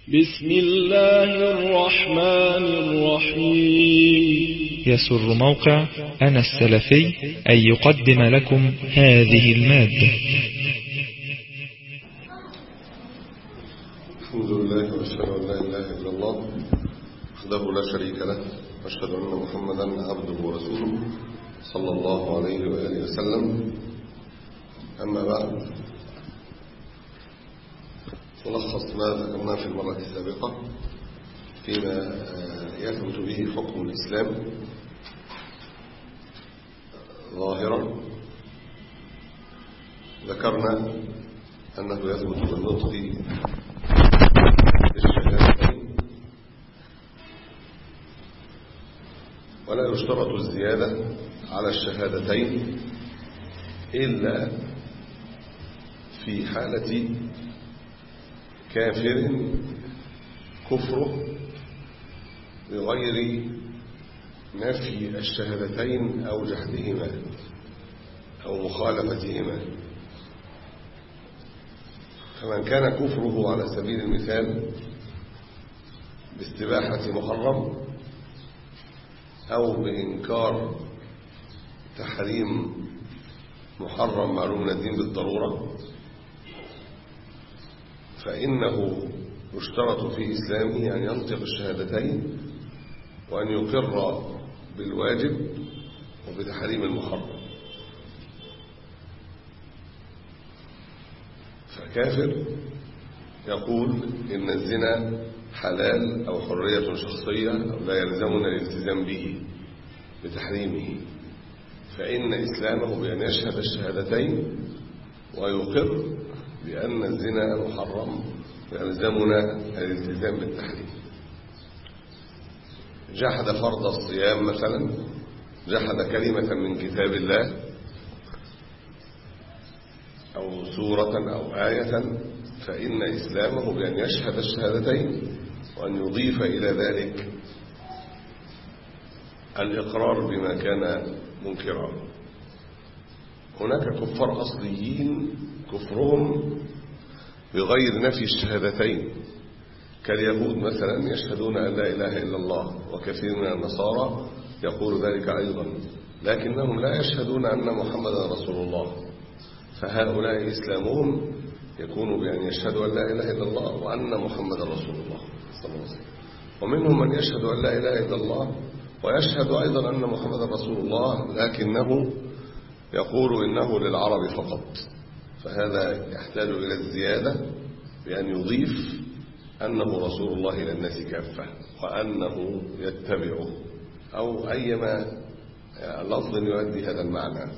بسم الله الرحمن الرحيم يسر موقع أنا السلفي أن يقدم لكم هذه المادة الحمد لله وأشهد أن لا إله إلا الله وحده لا شريك له وأشهد أن محمدا عبده ورسوله صلى الله عليه وآله وسلم أما بعد نلخص ما ذكرناه في المرة السابقة فيما يثبت به حكم الإسلام ظاهرا ذكرنا أنه يثبت بالنطق بالشهادتين ولا يشترط الزيادة على الشهادتين إلا في حالة كافر كفره بغير نفي الشهادتين أو جحدهما أو مخالفتهما فمن كان كفره على سبيل المثال باستباحة محرم أو بإنكار تحريم محرم معلوم من الدين بالضرورة فإنه يشترط في إسلامه أن ينطق الشهادتين وأن يقر بالواجب وبتحريم المحرم فكافر يقول إن الزنا حلال أو حرية شخصية أو لا يلزمنا الالتزام به بتحريمه فإن إسلامه بأن يشهد الشهادتين ويقر بأن الزنا محرم ويلزمنا الالتزام بالتحريم جحد فرض الصيام مثلا جحد كلمة من كتاب الله أو سورة أو آية فإن إسلامه بأن يشهد الشهادتين وأن يضيف إلى ذلك الإقرار بما كان منكرا هناك كفار أصليين كفرهم بغير نفي الشهادتين كاليهود مثلا يشهدون أن لا إله إلا الله وكثير من النصارى يقول ذلك أيضا لكنهم لا يشهدون أن محمدا رسول الله فهؤلاء إسلامهم يكون بأن يشهدوا أن لا إله إلا الله وأن محمدا رسول الله صلى الله عليه وسلم ومنهم من يشهد أن لا إله إلا الله ويشهد أيضا أن محمدا رسول الله لكنه يقول إنه للعرب فقط فهذا يحتاج إلى الزيادة بأن يضيف أنه رسول الله إلى الناس كافة وأنه يتبعه أو أيما لفظ يؤدي هذا المعنى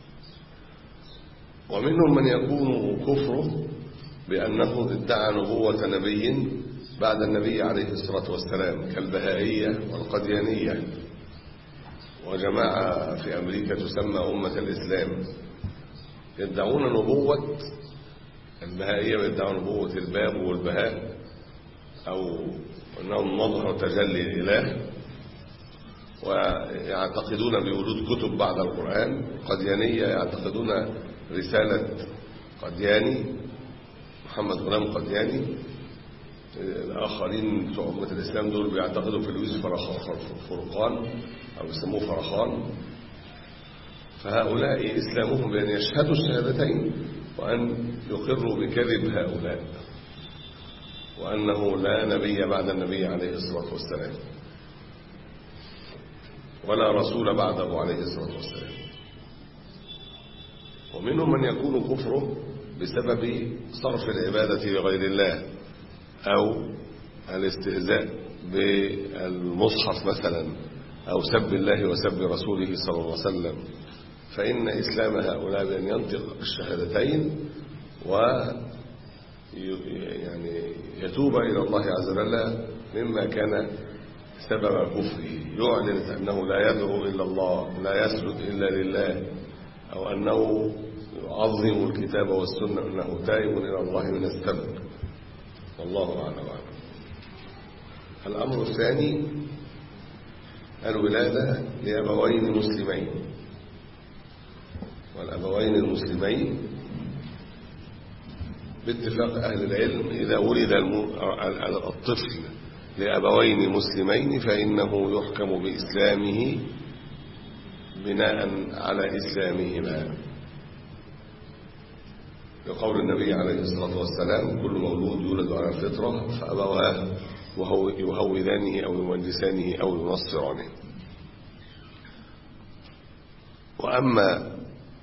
ومنهم من يكون كفره بأنه ادعى نبوة نبي بعد النبي عليه الصلاة والسلام كالبهائية والقديانية وجماعة في أمريكا تسمى أمة الإسلام يدعون نبوة البهائية يدعون نبوة الباب والبهاء أو أنهم مظهر تجلي الإله ويعتقدون بوجود كتب بعد القرآن قديانية يعتقدون رسالة قدياني محمد غلام قدياني الآخرين بتوع أمة الإسلام دول بيعتقدوا في لويس فرقان أو يسموه فرخان فهؤلاء إسلامهم بأن يشهدوا الشهادتين وأن يقروا بكذب هؤلاء وأنه لا نبي بعد النبي عليه الصلاة والسلام ولا رسول بعده عليه الصلاة والسلام ومنهم من يكون كفره بسبب صرف العبادة لغير الله أو الاستهزاء بالمصحف مثلا أو سب الله وسب رسوله صلى الله عليه وسلم فإن إسلام هؤلاء بأن ينطق الشهادتين و يعني يتوب إلى الله عز وجل مما كان سبب كفره يعلن أنه لا يدعو إلا الله لا يسجد إلا لله أو أنه يعظم الكتاب والسنة أنه تائب إلى الله من السبب والله أعلم الأمر الثاني الولادة لأبوين مسلمين والأبوين المسلمين باتفاق أهل العلم إذا ولد الطفل لأبوين مسلمين فإنه يحكم بإسلامه بناء على إسلامهما لقول النبي عليه الصلاة والسلام كل مولود يولد على الفطرة فأبواه وهو يهودانه أو يمجسانه أو ينصرانه وأما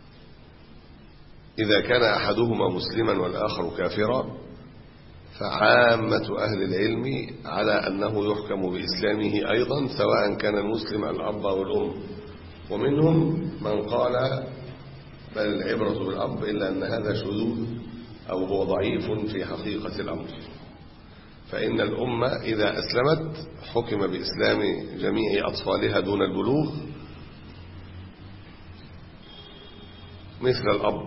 إذا كان أحدهما مسلما والآخر كافرا فعامة أهل العلم على أنه يحكم بإسلامه أيضا سواء كان المسلم الأب أو الأم ومنهم من قال بل العبرة بالأب إلا أن هذا شذوذ أو هو ضعيف في حقيقة الأمر فإن الأمة إذا أسلمت حكم بإسلام جميع أطفالها دون البلوغ مثل الأب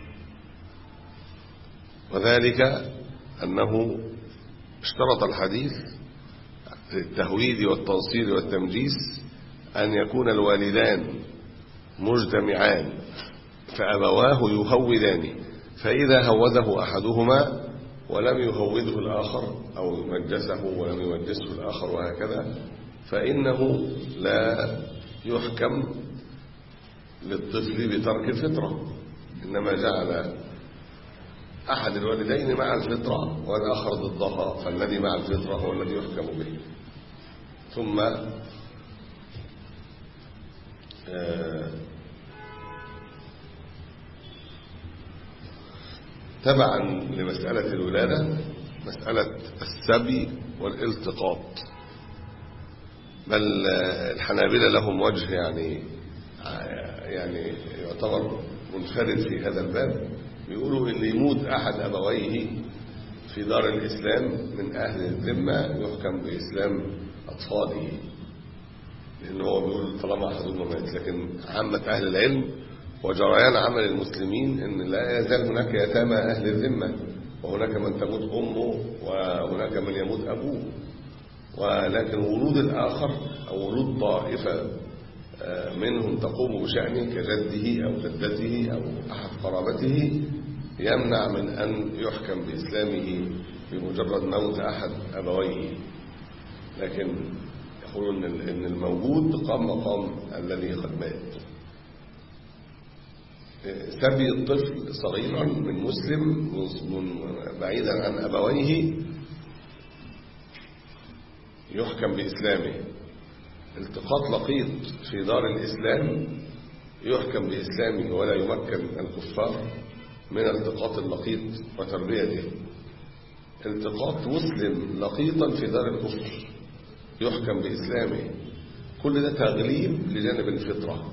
وذلك أنه اشترط الحديث للتهويد والتنصير والتمجيس أن يكون الوالدان مجتمعان فأبواه يهودان فإذا هوده أحدهما ولم يهوده الآخر أو مجسه ولم يمجسه الآخر وهكذا فإنه لا يحكم للطفل بترك الفطرة إنما جعل أحد الوالدين مع الفطرة والآخر ضدها فالذي مع الفطرة هو الذي يحكم به ثم تبعا لمسألة الولادة مسألة السبي والالتقاط بل الحنابلة لهم وجه يعني يعني يعتبر منفرد في هذا الباب بيقولوا اللي يموت أحد أبويه في دار الإسلام من أهل الذمة يحكم بإسلام أطفاله لأن هو بيقول طالما أحدهما مات لكن عامة أهل العلم وجريان عمل المسلمين ان لا يزال هناك يتامى اهل الذمه وهناك من تموت امه وهناك من يموت ابوه ولكن ورود الاخر او ورود طائفه منهم تقوم بشأنه كجده او جدته او احد قرابته يمنع من ان يحكم باسلامه بمجرد موت احد ابويه لكن يقولون ان الموجود قام مقام الذي قد مات سبي الطفل صغيرا من مسلم بعيدا عن أبويه يحكم بإسلامه التقاط لقيط في دار الإسلام يحكم بإسلامه ولا يمكن الكفار من التقاط اللقيط وتربيته التقاط مسلم لقيطا في دار الكفر يحكم بإسلامه كل ده تغليب لجانب الفطره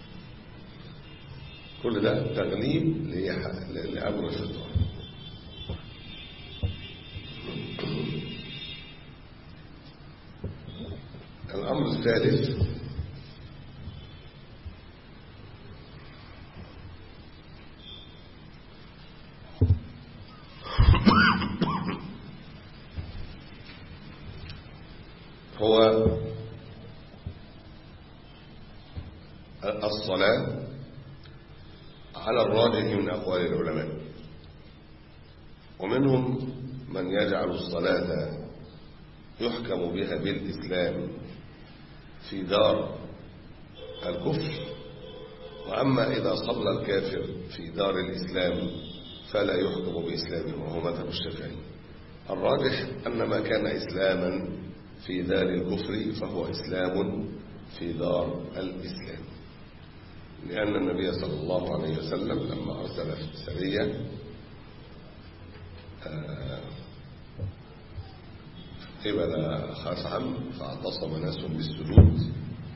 كل ده تغليب لأمر الفطرة الأمر الثالث هو الصلاة على الراجح من أقوال العلماء ومنهم من يجعل الصلاة يحكم بها بالإسلام في دار الكفر وأما إذا صلى الكافر في دار الإسلام فلا يحكم بإسلامه وهو مذهب الشافعي الراجح أن ما كان إسلاما في دار الكفر فهو إسلام في دار الإسلام لأن النبي صلى الله عليه وسلم لما أرسل سرية قبل خثعم فاعتصم ناس بالسجود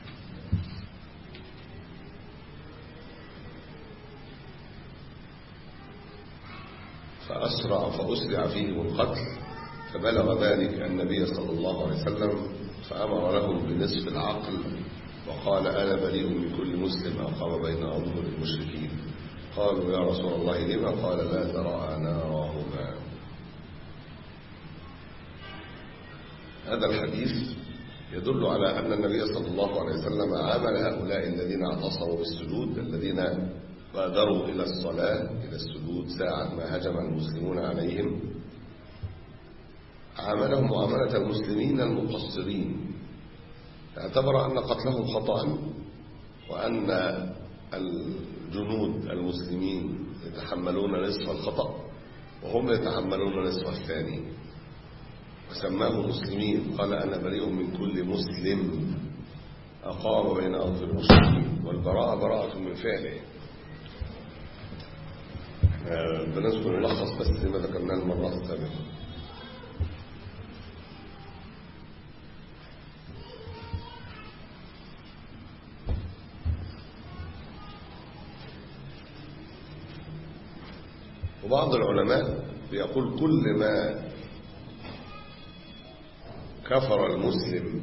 فأسرع فأسرع فيهم القتل فبلغ ذلك النبي صلى الله عليه وسلم فأمر لهم بنصف العقل وقال أنا بريء من كل مسلم أقام بين أظهر المشركين قالوا يا رسول الله لما قال لا ترى نارهما هذا الحديث يدل على أن النبي صلى الله عليه وسلم عامل هؤلاء الذين اعتصموا بالسجود الذين بادروا إلى الصلاة إلى السجود ساعة ما هجم المسلمون عليهم عاملهم معاملة المسلمين المقصرين اعتبر أن قتلهم خطأ وأن الجنود المسلمين يتحملون نصف الخطأ وهم يتحملون نصف الثاني وسماه مسلمين قال أنا بريء من كل مسلم أقام بين أرض المسلمين والبراءة براءة من فعله بنذكر نلخص بس ما ذكرناه المرات السابقة وبعض العلماء بيقول كل ما كفر المسلم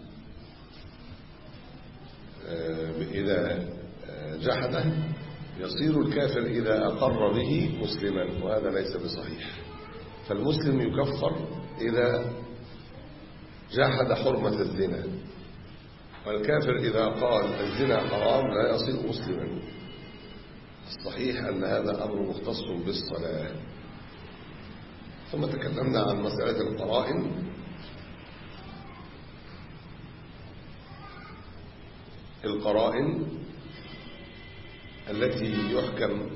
إذا جحده يصير الكافر إذا أقر به مسلما وهذا ليس بصحيح فالمسلم يكفر إذا جحد حرمة الزنا والكافر إذا قال الزنا حرام لا يصير مسلما الصحيح أن هذا أمر مختص بالصلاة ثم تكلمنا عن مسألة القرائن القرائن التي يحكم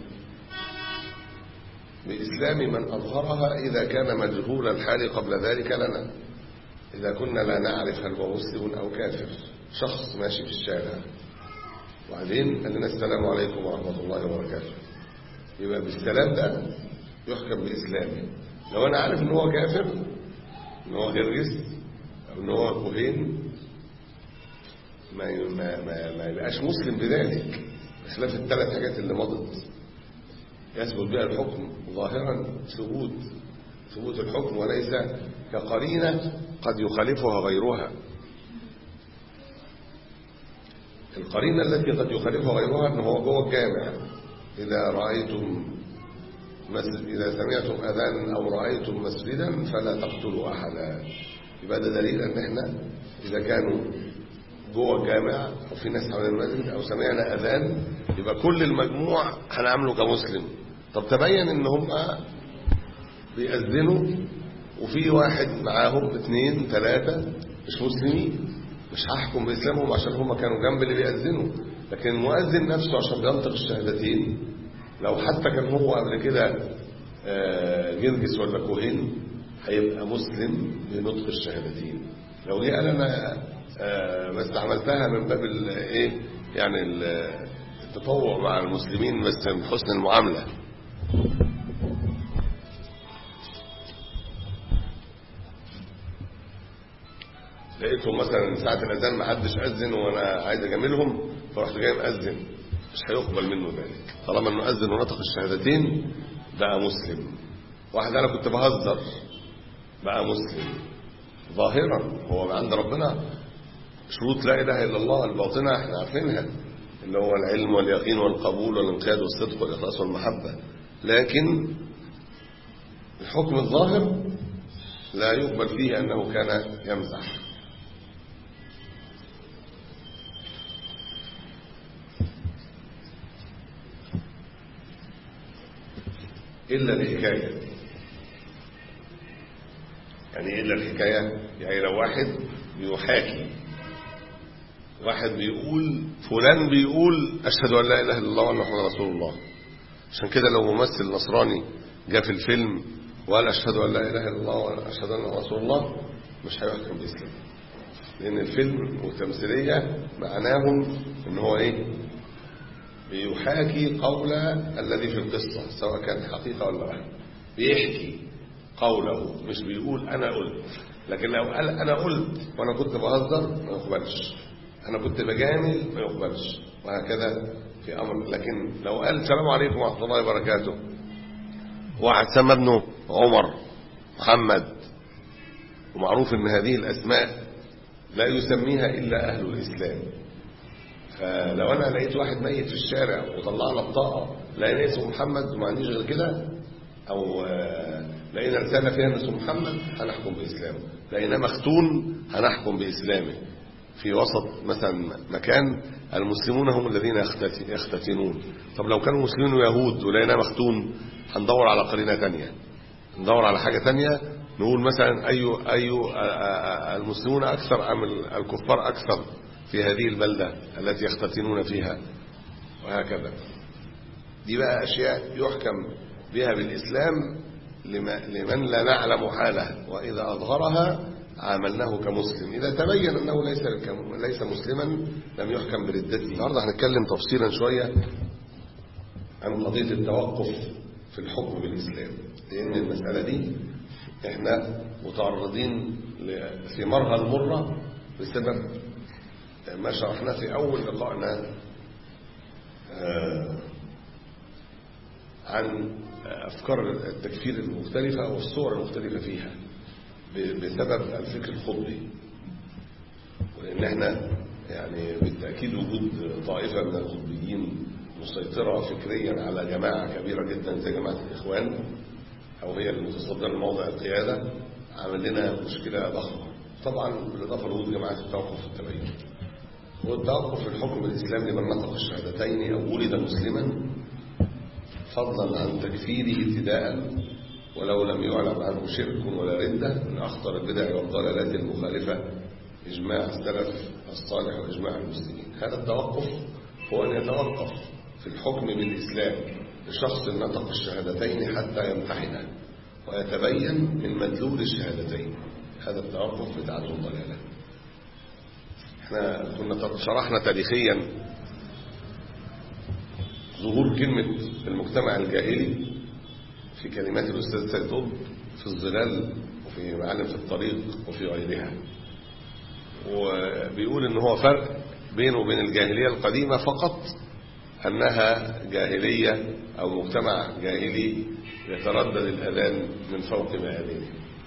بإسلام من أظهرها إذا كان مجهول الحال قبل ذلك لنا إذا كنا لا نعرف هل هو مسلم أو كافر شخص ماشي في الشارع وبعدين قال لنا السلام عليكم ورحمة الله وبركاته يبقى بالسلام ده يحكم بإسلامه لو أنا عارف إن هو كافر إن هو هرجس أو إن هو كوهين ما ما ما, ما يبقاش مسلم بذلك بخلاف الثلاث حاجات اللي مضت يثبت بها الحكم ظاهرا ثبوت ثبوت الحكم وليس كقرينة قد يخالفها غيرها القرينة التي قد يخالفها غيرها أنه هو جوه الجامع إذا رأيتم إذا سمعتم أذانا أو رأيتم مسجدا فلا تقتلوا أحدا يبقى ده دليل أن احنا إذا كانوا جوه الجامع أو في ناس حول المسجد أو سمعنا أذان يبقى كل المجموع هنعمله كمسلم طب تبين ان هم بيأذنوا وفي واحد معاهم اثنين ثلاثة مش مسلمين مش هحكم بإسلامهم عشان هم كانوا جنب اللي بيأذنوا لكن المؤذن نفسه عشان بينطق الشهادتين لو حتى كان هو قبل كده جرجس ولا كوهين هيبقى مسلم بنطق الشهادتين لو جه قال انا ما استعملتها من باب الايه يعني التطوع مع المسلمين بس من حسن المعامله لقيتهم مثلا ساعة الأذان ما حدش أذن وأنا عايز أجاملهم فرحت جاي مأذن مش هيقبل منه ذلك طالما إنه أذن ونطق الشهادتين بقى مسلم واحد أنا كنت بهزر بقى مسلم ظاهرا هو عند ربنا شروط لا إله إلا الله الباطنة احنا عارفينها اللي هو العلم واليقين والقبول والانقياد والصدق والإخلاص والمحبة لكن الحكم الظاهر لا يقبل فيه أنه كان يمزح إلا الحكاية يعني إلا الحكاية يعني لو واحد بيحاكي واحد بيقول فلان بيقول أشهد أن لا إله إلا الله وأن محمد رسول الله عشان كده لو ممثل نصراني جاء في الفيلم وقال أشهد أن لا إله إلا الله وأشهد أن رسول الله مش هيحكم بإسلام لأن الفيلم والتمثيلية معناهم إن هو إيه بيحاكي قول الذي في القصة سواء كان حقيقة ولا وهم بيحكي قوله مش بيقول أنا قلت لكن لو قال أنا قلت وأنا كنت بهزر ما يقبلش أنا كنت بجامل ما يقبلش وهكذا في أمر لكن لو قال السلام عليكم ورحمة الله وبركاته واحد سمى ابنه عمر محمد ومعروف ان هذه الاسماء لا يسميها الا اهل الاسلام فلو انا لقيت واحد ميت في الشارع وطلعنا بطاقه لقينا اسمه محمد وما عنديش غير كده او لقينا رساله فيها ان اسمه محمد هنحكم باسلامه لقيناه مختون هنحكم باسلامه في وسط مثلا مكان المسلمون هم الذين يختت- يختتنون طب لو كانوا مسلمين ويهود ولقيناه مختون هندور على قرينه ثانيه ندور على حاجه ثانيه نقول مثلا اي اي آه، آه، المسلمون اكثر ام الكفار اكثر في هذه البلده التي يختتنون فيها وهكذا دي بقى أشياء يحكم بها بالإسلام لما- لمن لا نعلم حاله وإذا أظهرها عاملناه كمسلم إذا تبين أنه ليس كم- ليس مسلما لم يحكم بردته النهارده هنتكلم تفصيلا شوية عن قضية التوقف في الحكم بالإسلام لأن المسألة دي احنا متعرضين لثمارها المرة بسبب ما شرحناه في أول لقائنا آه، عن أفكار التكفير المختلفة والصور المختلفة فيها ب- بسبب الفكر الخطبي ولأن احنا يعني بالتأكيد وجود طائفة من الخطبيين مسيطرة فكريا على جماعة كبيرة جدا زي جماعة الإخوان أو هي المتصدرة لموضع القيادة عمل لنا مشكلة ضخمة طبعا بالإضافة لوجود جماعة التوقف والتبين والتوقف في الحكم الإسلامي لمن نطق الشهادتين أو ولد مسلما فضلا عن تكفيره ابتداء ولو لم يعلم عنه شرك ولا ردة من أخطر البدع والضلالات المخالفة إجماع السلف الصالح وإجماع المسلمين هذا التوقف هو أن يتوقف في الحكم بالإسلام لشخص نطق الشهادتين حتى يمتحنه ويتبين من مدلول الشهادتين هذا التوقف بتاعته الضلالة احنا كنا شرحنا تاريخيا ظهور كلمة المجتمع الجاهلي في كلمات الأستاذ سيد قطب في الظلال وفي معالم في الطريق وفي غيرها وبيقول ان هو فرق بينه وبين الجاهلية القديمة فقط أنها جاهلية أو مجتمع جاهلي يتردد الأذان من فوق مآذنه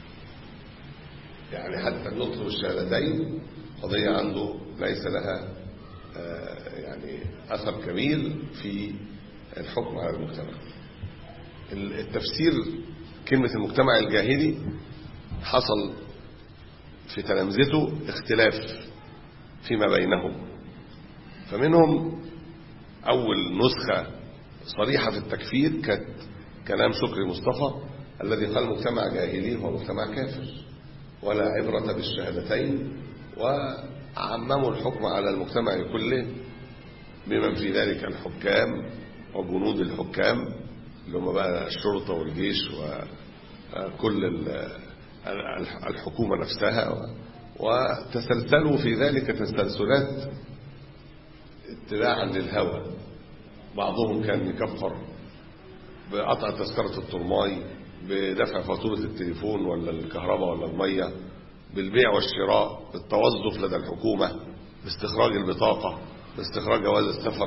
يعني حتى النطق بالشهادتين قضية عنده ليس لها آه، يعني أثر كبير في الحكم على المجتمع التفسير كلمة المجتمع الجاهلي حصل في تلامذته اختلاف فيما بينهم فمنهم أول نسخة صريحة في التكفير كانت كلام شكري مصطفى الذي قال مجتمع جاهلي هو مجتمع كافر ولا عبرة بالشهادتين وعمموا الحكم على المجتمع كله بمن في ذلك الحكام وجنود الحكام اللي هم بقى الشرطة والجيش وكل ال- الحكومة نفسها وتسلسلوا في ذلك تسلسلات اتباعا للهوى بعضهم كان يكفر بقطع تذكرة الطرماي بدفع فاتورة التليفون ولا الكهرباء ولا المية بالبيع والشراء بالتوظف لدى الحكومة باستخراج البطاقة باستخراج جواز السفر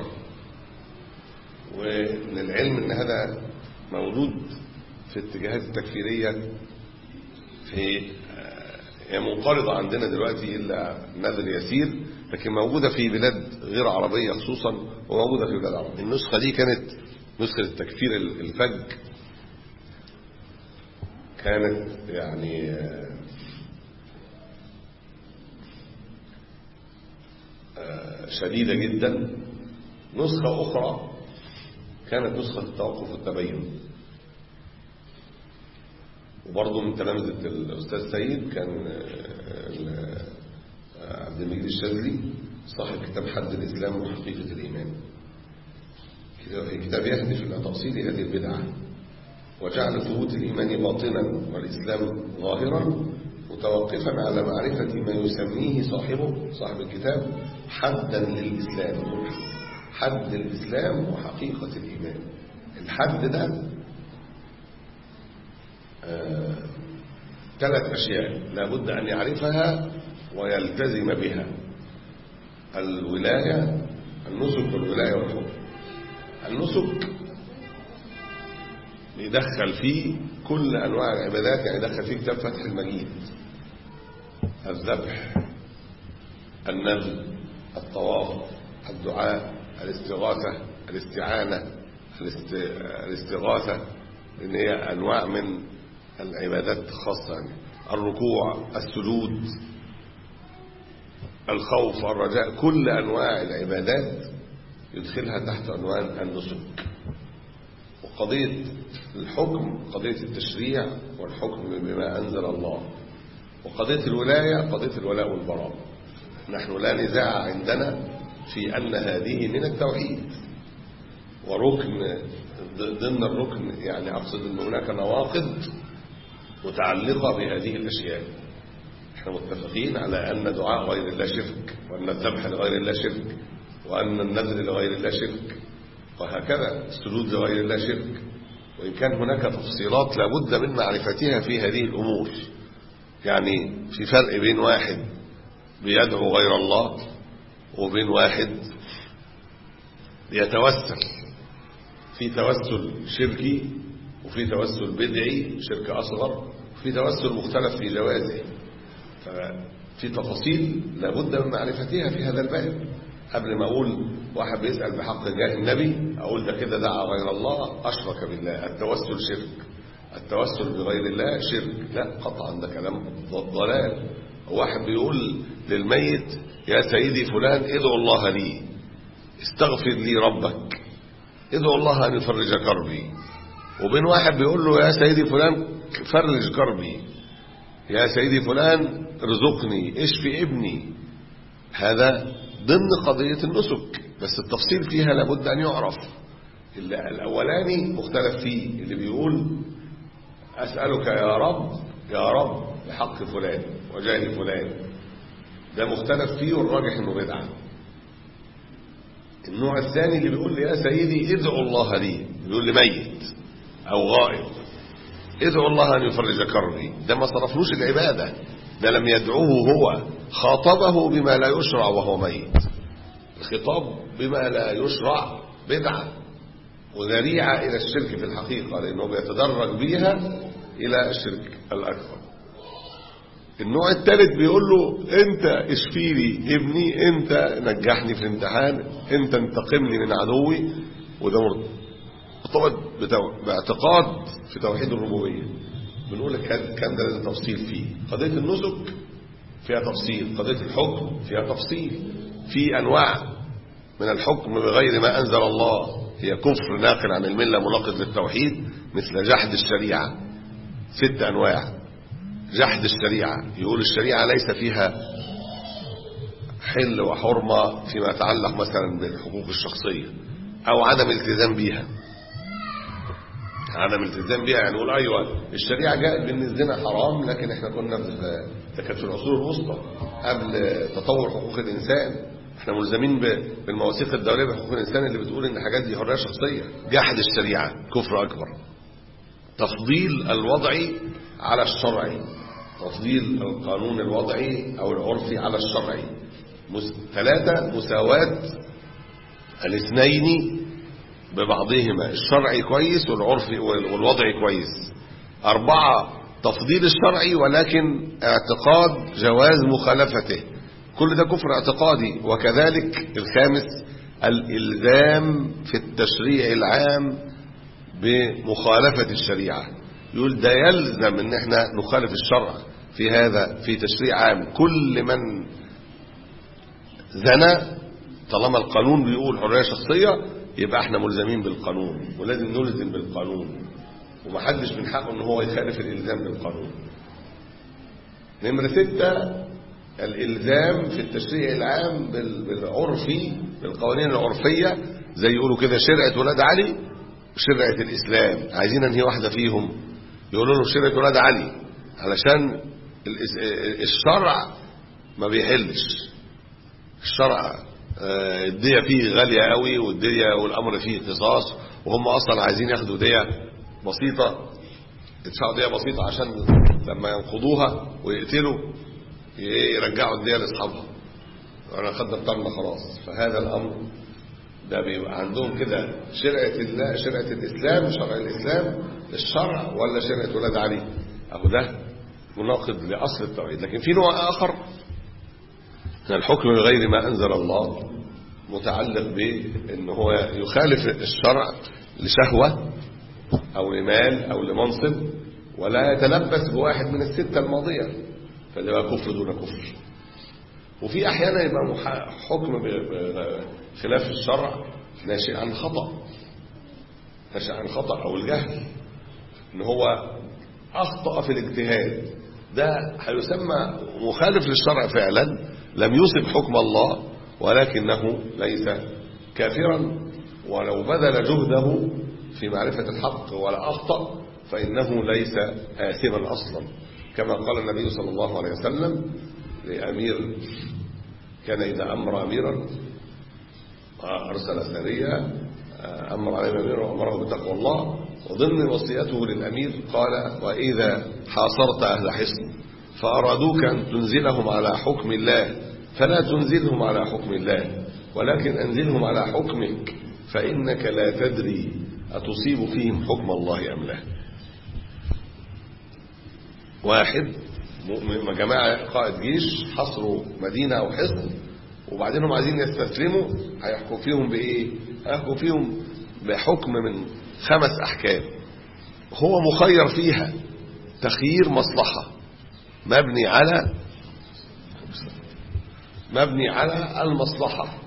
وللعلم ان هذا موجود في الاتجاهات التكفيرية في هي منقرضة عندنا دلوقتي إلا نذر يسير لكن موجودة في بلاد غير عربية خصوصا وموجودة في بلاد عربية النسخة دي كانت نسخة التكفير الفج كانت يعني آه، آه، شديدة جدا نسخة أخرى كانت نسخة التوقف والتبين وبرضه من تلامذة الأستاذ سيد كان آه، آه، عبد المجيد الشاذلي صاحب كتاب حد الإسلام وحقيقة الإيمان في كتاب يهدف إلى تأصيل هذه البدعة وجعل ثبوت الإيمان باطنا والإسلام ظاهرا متوقفا على معرفة ما يسميه صاحبه صاحب الكتاب حدا للإسلام حد الإسلام وحقيقة الإيمان الحد ده آه، ثلاث أشياء لابد أن يعرفها ويلتزم بها الولاية النسك والولاية والحكم النسك يدخل فيه كل أنواع العبادات يعني يدخل فيه كتاب فتح المجيد الذبح النذر الطواف الدعاء الاستغاثة الاستعانة الاست... الاستغاثة لأن هي أنواع من العبادات خاصة يعني الركوع السجود الخوف والرجاء كل أنواع العبادات يدخلها تحت عنوان النسك وقضية الحكم قضية التشريع والحكم بما أنزل الله وقضية الولاية قضية الولاء والبراء نحن لا نزاع عندنا في أن هذه من التوحيد وركن ضمن الركن يعني أقصد أن هناك نواقض متعلقة بهذه الأشياء احنا متفقين على أن دعاء غير الله شرك وأن الذبح لغير الله شرك وأن النذر لغير الله شرك وهكذا السجود لغير الله شرك وإن كان هناك تفصيلات لابد من معرفتها في هذه الأمور يعني في فرق بين واحد بيدعو غير الله وبين واحد بيتوسل في توسل شركي وفي توسل بدعي شرك أصغر وفي توسل مختلف في جوازه ففي تفاصيل لابد من معرفتها في هذا الباب قبل ما أقول واحد بيسأل بحق جاه النبي أقول ده كده دعا غير الله أشرك بالله التوسل شرك التوسل بغير الله شرك لا قطعا ده كلام ضلال واحد بيقول للميت يا سيدي فلان ادعو الله لي استغفر لي ربك ادعو الله أن يفرج كربي وبين واحد بيقول له يا سيدي فلان فرج كربي يا سيدي فلان ارزقني اشفي ابني هذا ضمن قضية النسك بس التفصيل فيها لابد أن يعرف الأولاني مختلف فيه اللي بيقول أسألك يا رب يا رب بحق فلان وجاه فلان ده مختلف فيه والراجح انه بدعه النوع الثاني اللي بيقول لي يا سيدي ادعو الله لي بيقول لي ميت او غائب ادعو الله ان يفرج كربي ده ما صرفلوش العباده ده لم يدعوه هو خاطبه بما لا يشرع وهو ميت الخطاب بما لا يشرع بدعه وذريعه الى الشرك في الحقيقه لانه بيتدرج بيها الى الشرك الاكبر النوع الثالث بيقول له انت اشفي لي ابني انت نجحني في الامتحان انت انتقمني من عدوي وده مرتبط باعتقاد في توحيد الربوبيه بنقول لك كان ده لازم تفصيل فيه قضيه النسك فيها تفصيل قضيه الحكم فيها تفصيل في انواع من الحكم بغير ما انزل الله هي كفر ناقل عن المله مناقض للتوحيد مثل جحد الشريعه ست انواع جحد الشريعة يقول الشريعة ليس فيها حل وحرمة فيما يتعلق مثلا بالحقوق الشخصية أو عدم التزام بيها عدم التزام بيها يعني يقول أيوة الشريعة جاءت بأن الزنا حرام لكن احنا كنا في ده كانت في العصور الوسطى قبل تطور حقوق الإنسان احنا ملزمين بالمواثيق الدولية بحقوق الإنسان اللي بتقول إن الحاجات دي حرية شخصية جحد الشريعة كفر أكبر تفضيل الوضعي على الشرعي تفضيل القانون الوضعي أو العرفي على الشرعي ثلاثة مساواة الاثنين ببعضهما الشرعي كويس والعرفي والوضعي كويس أربعة تفضيل الشرعي ولكن اعتقاد جواز مخالفته كل ده كفر اعتقادي وكذلك الخامس الإلزام في التشريع العام بمخالفة الشريعة يقول ده يلزم ان احنا نخالف الشرع في هذا في تشريع عام كل من زنى طالما القانون بيقول حرية شخصية يبقى احنا ملزمين بالقانون ولازم نلزم بالقانون ومحدش من حقه ان هو يخالف الالزام بالقانون نمرة ستة الالزام في التشريع العام بالعرفي بالقوانين العرفية زي يقولوا كده شرعة ولاد علي وشرعة الاسلام عايزين انهي واحدة فيهم يقولوا له شرعة ولاد علي علشان الشرع ما بيحلش الشرع الدية فيه غالية قوي والدية والأمر فيه قصاص وهم أصلا عايزين ياخدوا دية بسيطة يدفعوا دية بسيطة عشان لما ينقضوها ويقتلوا يرجعوا الدية لأصحابها وأنا خدنا الطرمة خلاص فهذا الأمر ده بيبقى عندهم كده شرعة الله شرعة الإسلام شرع الإسلام الشرع ولا شرعة ولاد علي أهو ده مناقض لأصل التوحيد لكن في نوع آخر من الحكم بغير ما أنزل الله متعلق بأن هو يخالف الشرع لشهوة أو لمال أو لمنصب ولا يتلبس بواحد من الستة الماضية فده بقى كفر دون كفر وفي أحيانا يبقى مح- حكم بخلاف الشرع ناشئ عن خطأ ناشئ عن خطأ أو الجهل إن هو أخطأ في الاجتهاد ده هيسمى مخالف للشرع فعلا لم يصب حكم الله ولكنه ليس كافرا ولو بذل جهده في معرفة الحق ولا أخطأ فإنه ليس آثما أصلا كما قال النبي صلى الله عليه وسلم لأمير كان إذا أمر أميرا أرسل سرية أمر عليه الأمير وأمره بتقوى الله وضمن وصيته للأمير قال وإذا حاصرت أهل حصن فأرادوك أن تنزلهم على حكم الله فلا تنزلهم على حكم الله ولكن أنزلهم على حكمك فإنك لا تدري أتصيب فيهم حكم الله أم لا واحد م- جماعة قائد جيش حصروا مدينة أو حصن وبعدين هم عايزين يستسلموا هيحكوا فيهم بإيه؟ هيحكوا فيهم بحكم من خمس أحكام هو مخير فيها تخيير مصلحة مبني على مبني على المصلحة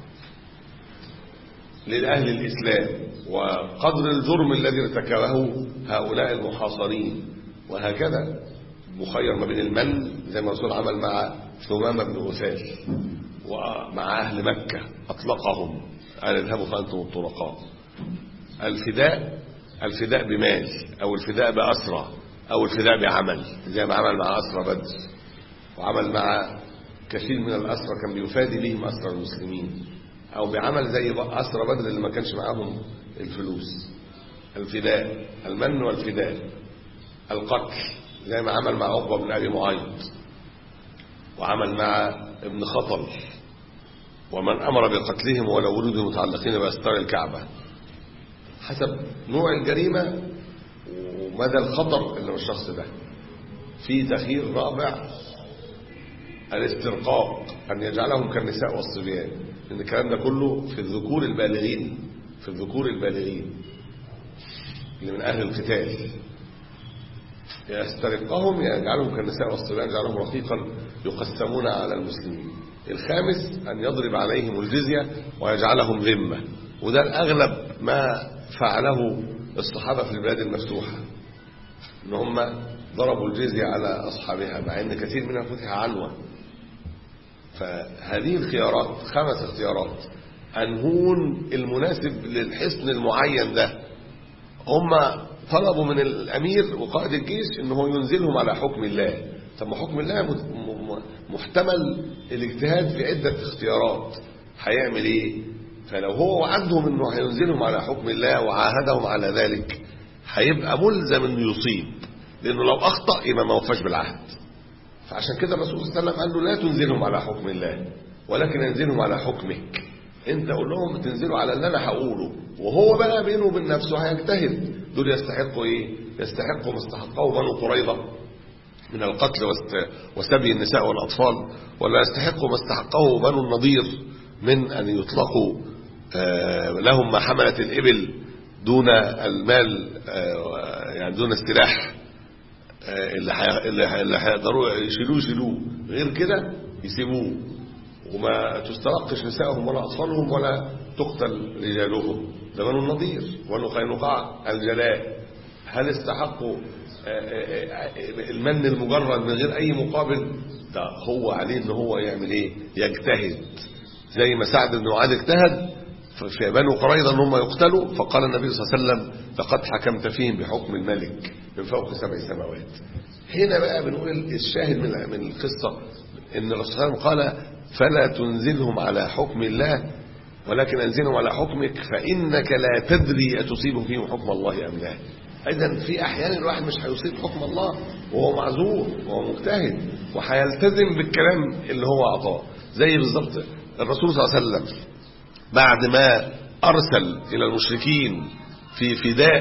للأهل الإسلام وقدر الجرم الذي ارتكبه هؤلاء المحاصرين وهكذا مخير ما بين المن زي ما الرسول عمل مع ثمامة بن أسال ومع أهل مكة أطلقهم قال اذهبوا فأنتم الطلقاء الفداء الفداء بمال أو الفداء بأسرى أو الفداء بعمل زي ما عمل مع أسرى بدر وعمل مع كثير من الأسرى كان بيفادي بهم أسرى المسلمين أو بعمل زي أسرى بدر اللي ما كانش معاهم الفلوس الفداء المن والفداء القتل زي ما عمل مع عقبة بن أبي معيط وعمل مع ابن خطل ومن أمر بقتلهم ولو ولدوا متعلقين بأستار الكعبة حسب نوع الجريمة ومدى الخطر اللي في الشخص ده في تخيير رابع الاسترقاق أن يجعلهم كالنساء والصبيان لأن الكلام ده كله في الذكور البالغين في الذكور البالغين اللي من أهل القتال يسترقهم يجعلهم كالنساء والصبيان يجعلهم رقيقا يقسمون على المسلمين الخامس أن يضرب عليهم الجزية ويجعلهم ذمة وده الأغلب ما فعله الصحابة في البلاد المفتوحة ان هم ضربوا الجزية على أصحابها مع أن كثير منها فتح عنوة فهذه الخيارات خمس اختيارات أنهون المناسب للحصن المعين ده هم طلبوا من الأمير وقائد الجيش ان هو ينزلهم على حكم الله طب ما حكم الله مت- م- م- محتمل الاجتهاد في عدة اختيارات هيعمل ايه فلو هو وعدهم انه هينزلهم على حكم الله وعاهدهم على ذلك هيبقى ملزم انه يصيب لانه لو اخطا يبقى ما وفاش بالعهد فعشان كده الرسول صلى الله عليه وسلم قال له لا تنزلهم على حكم الله ولكن انزلهم على حكمك انت قول لهم تنزلوا على اللي انا هقوله وهو بقى بينه وبين نفسه هيجتهد دول يستحقوا ايه يستحقوا ما استحقه بنو قريظه من القتل واست- وسبي النساء والاطفال ولا يستحقوا ما استحقه بنو النضير من ان يطلقوا آه، لهم ما حملت الابل دون المال آه، يعني دون السلاح آه، اللي حي- اللي حي- اللي هيقدروا يشيلوه يشيلوه غير كده يسيبوه وما تسترقش نسائهم ولا اطفالهم ولا تقتل رجالهم ده بنو النضير بنو قينقاع الجلاء هل استحقوا آه، آه، آه، المن المجرد من غير اي مقابل ده هو عليه ان هو يعمل ايه يجتهد زي ما سعد بن معاذ اجتهد في بنو قريظة ان هم يقتلوا فقال النبي صلى الله عليه وسلم لقد حكمت فيهم بحكم الملك من فوق سبع سماوات هنا بقى بنقول الشاهد من من القصة ان الرسول صلى الله عليه وسلم قال فلا تنزلهم على حكم الله ولكن انزلهم على حكمك فانك لا تدري اتصيب فيهم حكم الله ام لا اذا في احيان الواحد مش هيصيب حكم الله وهو معذور وهو مجتهد وهيلتزم بالكلام اللي هو اعطاه زي بالظبط الرسول صلى الله عليه وسلم بعد ما أرسل إلى المشركين في فداء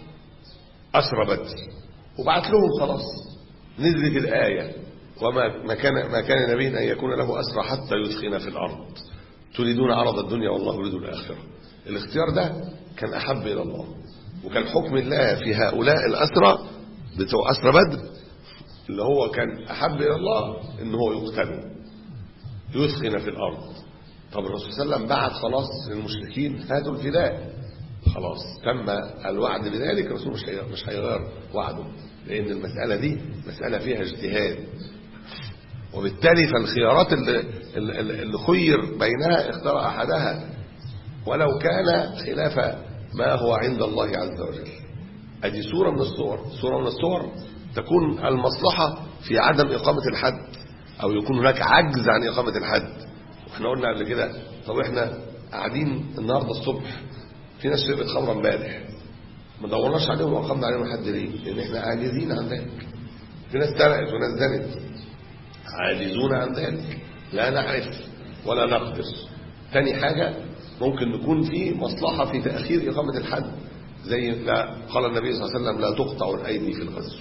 أسرى بدر وبعت لهم خلاص نزلت الآية وما ما كان ما كان نبي أن يكون له أسرى حتى يدخن في الأرض تريدون عرض الدنيا والله يريد الآخرة الاختيار ده كان أحب إلى الله وكان حكم الله في هؤلاء الأسرى بتوع أسرى بدر اللي هو كان أحب إلى الله إن هو يقتلوا يثخن في الأرض طب الرسول صلى الله عليه وسلم بعت خلاص للمشركين هاتوا الفداء خلاص تم الوعد بذلك الرسول مش هي- مش هيغير وعده لأن المسألة دي مسألة فيها اجتهاد وبالتالي فالخيارات اللي, اللي اللي خير بينها اختار أحدها ولو كان خلاف ما هو عند الله عز وجل ادي صورة من الصور صورة من الصور تكون المصلحة في عدم إقامة الحد أو يكون هناك عجز عن إقامة الحد واحنا قلنا قبل كده طب احنا قاعدين النهاردة الصبح في ناس شربت خمرة امبارح ما دورناش عليهم وأقمنا عليهم الحد ليه؟ لأن احنا عاجزين عن ذلك في ناس سرقت وناس زنت عاجزون عن ذلك لا نعرف ولا نقدر تاني حاجة ممكن نكون في مصلحة في تأخير إقامة الحد زي لا قال النبي صلى الله عليه وسلم لا تقطع الأيدي في الغزو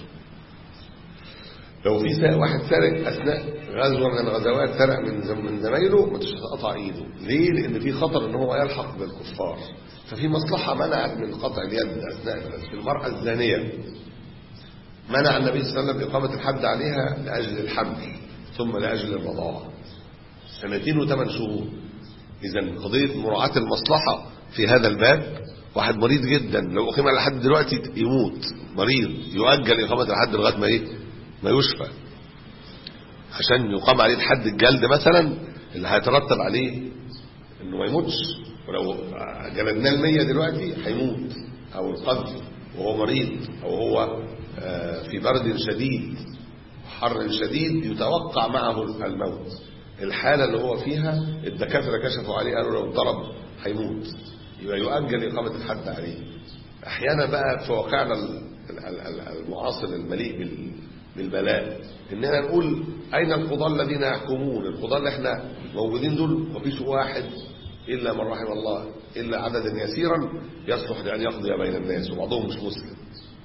لو في سا- واحد سرق أثناء غزوة من الغزوات سرق من زم- من زمايله ما تقطع إيده ليه؟ لأن في خطر إن هو يلحق بالكفار ففي مصلحة منعت من قطع اليد أثناء الغزو في المرأة الزانية منع النبي صلى الله عليه وسلم إقامة الحد عليها لأجل الحمل ثم لأجل الرضاعة سنتين وثمان شهور إذا قضية مراعاة المصلحة في هذا الباب واحد مريض جدا لو أقيم على حد دلوقتي يموت مريض يؤجل إقامة الحد لغاية ما إيه ما يشفى عشان يقام عليه الحد الجلد مثلا اللي هيترتب عليه انه ما يموتش ولو جلدناه المية دلوقتي هيموت او القذف وهو مريض او هو آه، في برد شديد حر شديد يتوقع معه الموت الحالة اللي هو فيها الدكاترة كشفوا عليه قالوا لو ضرب هيموت يبقى يؤجل إقامة الحد عليه أحيانا بقى في واقعنا ال- ال- ال- المعاصر المليء بال- بالبلاء إننا نقول أين القضاة الذين يحكمون القضاة اللي احنا موجودين دول مفيش واحد إلا من رحم الله إلا عددا يسيرا يصلح لأن يقضي بين الناس وبعضهم مش مسلم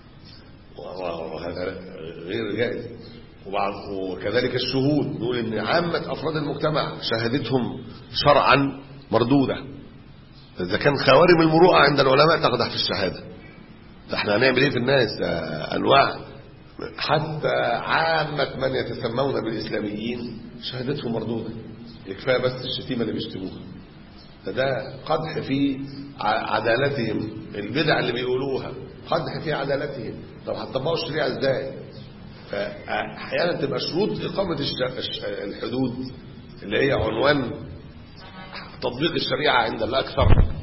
وهذا غير جائز وبعض وكذلك الشهود نقول ان عامة افراد المجتمع شهادتهم شرعا مردودة اذا كان خوارم المروءة عند العلماء تقدح في الشهادة ده احنا هنعمل ايه في الناس ده انواع حتى عامة من يتسمون بالاسلاميين شهادتهم مردودة يكفاية بس الشتيمة اللي بيشتموها ده ده قدح في ع- عدالتهم البدع اللي بيقولوها قدح في عدالتهم طب هتطبقوا الشريعة ازاي فاحيانا تبقى شروط اقامة الش- الش- الحدود اللي هي عنوان تطبيق الشريعة عند الاكثر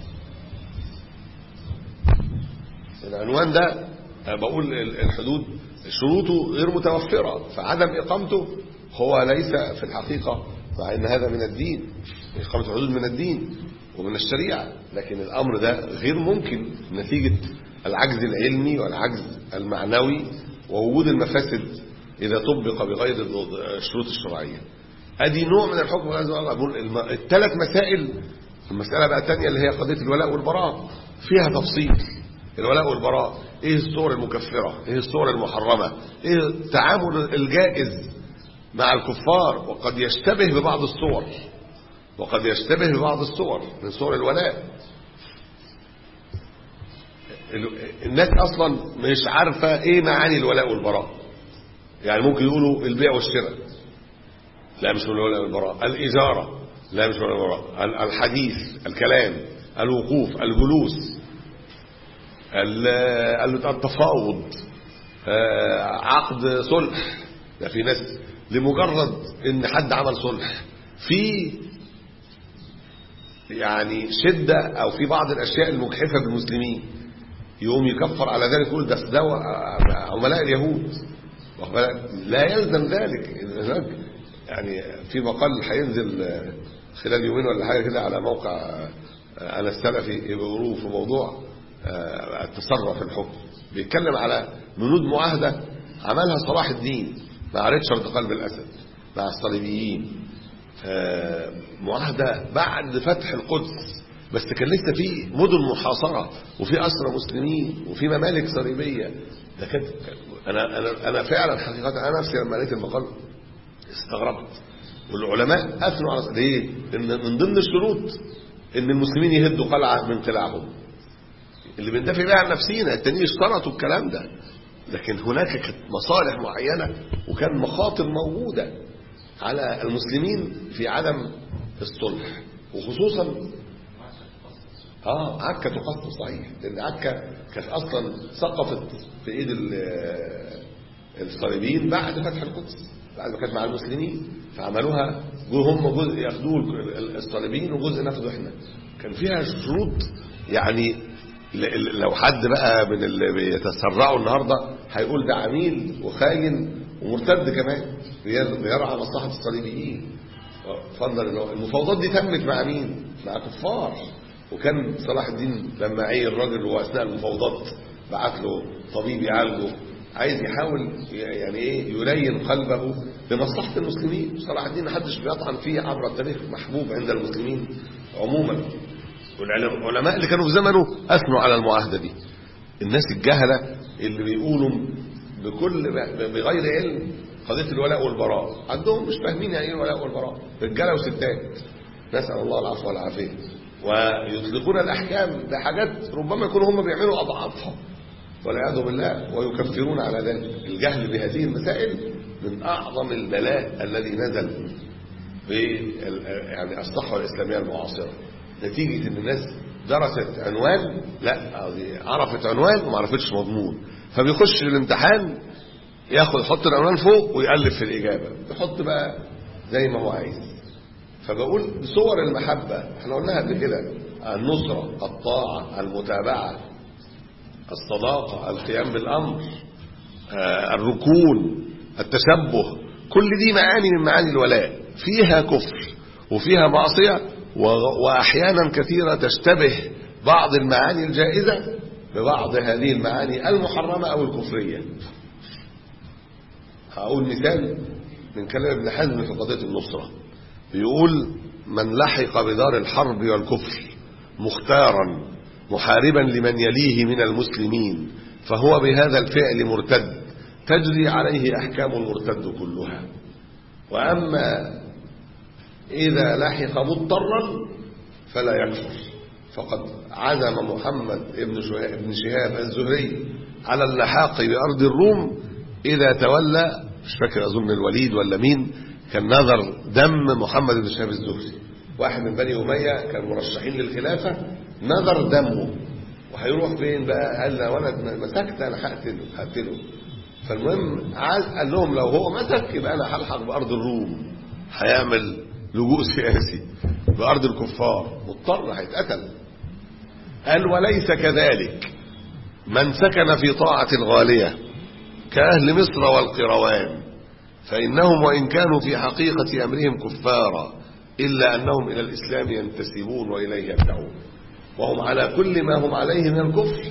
العنوان ده أنا بقول ال- الحدود شروطه غير متوفرة فعدم إقامته هو ليس في الحقيقة مع أن هذا من الدين إقامة الحدود من الدين ومن الشريعة لكن الأمر ده غير ممكن نتيجة العجز العلمي والعجز المعنوي ووجود المفاسد إذا طبق بغير الشروط الشرعية ادي نوع من الحكم لازم اقول الم- الثلاث مسائل المسألة بقى الثانية اللي هي قضية الولاء والبراء فيها تفصيل الولاء والبراء ايه الصور المكفرة ايه الصور المحرمة ايه التعامل الجائز مع الكفار وقد يشتبه ببعض الصور وقد يشتبه ببعض الصور من صور الولاء ال- الناس اصلا مش عارفة ايه معاني الولاء والبراء يعني ممكن يقولوا البيع والشراء لا مش من الولاء والبراء الإجارة لا مش من الولاء والبراء ال- الحديث الكلام الوقوف الجلوس ال- ال- التفاوض آه، عقد صلح ده في ناس لمجرد ان حد عمل صلح في يعني شدة او في بعض الاشياء المجحفة بالمسلمين يقوم يكفر على ذلك يقول ده ده عملاء اليهود واخد بالك؟ لا يلزم ذلك هناك يعني في مقال هينزل آه، خلال يومين ولا حاجه كده على موقع آه، انا السلفي يقولوه في موضوع آه، التصرف في الحكم بيتكلم على بنود معاهده عملها صلاح الدين مع ريتشارد قلب الاسد مع الصليبيين آه، معاهده بعد فتح القدس بس كان لسه في مدن محاصره وفي اسرى مسلمين وفي ممالك صليبيه ده كانت انا انا انا فعلا حقيقه انا نفسي لما قريت المقال استغربت والعلماء اثنوا على ليه؟ ان من ضمن الشروط ان المسلمين يهدوا قلعه من قلاعهم اللي بندافع بيها عن نفسينا التانيين اشترطوا الكلام ده لكن هناك كانت مصالح معينه وكان مخاطر موجوده على المسلمين في عدم الصلح وخصوصا اه عكا تقصف صحيح لان عكا كانت اصلا سقطت في ايد ال- الصليبيين بعد فتح القدس بعد ما كانت مع المسلمين فعملوها جو هم جزء ياخدوه ال- الصليبيين وجزء ناخده احنا كان فيها شروط يعني ل- ل- لو حد بقى من اللي بيتسرعوا النهارده هيقول ده عميل وخاين ومرتد كمان بير- بيرعى مصلحه الصليبيين اتفضل إنه المفاوضات دي تمت مع مين؟ مع كفار وكان صلاح الدين لما عي الراجل هو اثناء المفاوضات بعت له طبيب يعالجه عايز يحاول يعني ايه يلين قلبه لمصلحه المسلمين صلاح الدين محدش بيطعن فيه عبر التاريخ محبوب عند المسلمين عموما والعلماء اللي كانوا في زمنه اثنوا على المعاهده دي الناس الجهله اللي بيقولوا بكل بغير علم قضيه الولاء والبراء عندهم مش فاهمين يعني ايه الولاء والبراء رجاله وستات نسال الله العفو والعافيه ويطلقون الاحكام بحاجات ربما يكونوا هم بيعملوا اضعافها والعياذ بالله ويكفرون على ذلك الجهل بهذه المسائل من اعظم البلاء الذي نزل في يعني الصحوه الاسلاميه المعاصره نتيجه ان الناس درست عنوان لا دي عرفت عنوان وما عرفتش مضمون فبيخش الامتحان ياخد يحط العنوان فوق ويقلب في الاجابه يحط بقى زي ما هو عايز فبقول بصور المحبه احنا قلناها قبل كده النصره الطاعه المتابعه الصداقه القيام بالامر آه، الركون التشبه كل دي معاني من معاني الولاء فيها كفر وفيها معصيه و- واحيانا كثيره تشتبه بعض المعاني الجائزه ببعض هذه المعاني المحرمه او الكفريه هقول مثال من كلام ابن حزم في قضيه النصره بيقول من لحق بدار الحرب والكفر مختارا محاربا لمن يليه من المسلمين فهو بهذا الفعل مرتد تجري عليه احكام المرتد كلها واما اذا لحق مضطرا فلا يكفر فقد عزم محمد ابن شهاب, ابن شهاب الزهري على اللحاق بارض الروم اذا تولى مش فاكر اظن الوليد ولا مين كان نظر دم محمد بن شهاب الزهري واحد من بني اميه كان مرشحين للخلافه نظر دمه وهيروح فين بقى قال له ولد ما مسكت انا هقتله هقتله فالمهم عايز قال لهم لو هو مسك يبقى انا هلحق بارض الروم هيعمل لجوء سياسي بارض الكفار مضطر هيتقتل قال وليس كذلك من سكن في طاعه الغاليه كاهل مصر والقروان فانهم وان كانوا في حقيقه امرهم كفارا الا انهم الى الاسلام ينتسبون واليه يدعون وهم على كل ما هم عليه من الكفر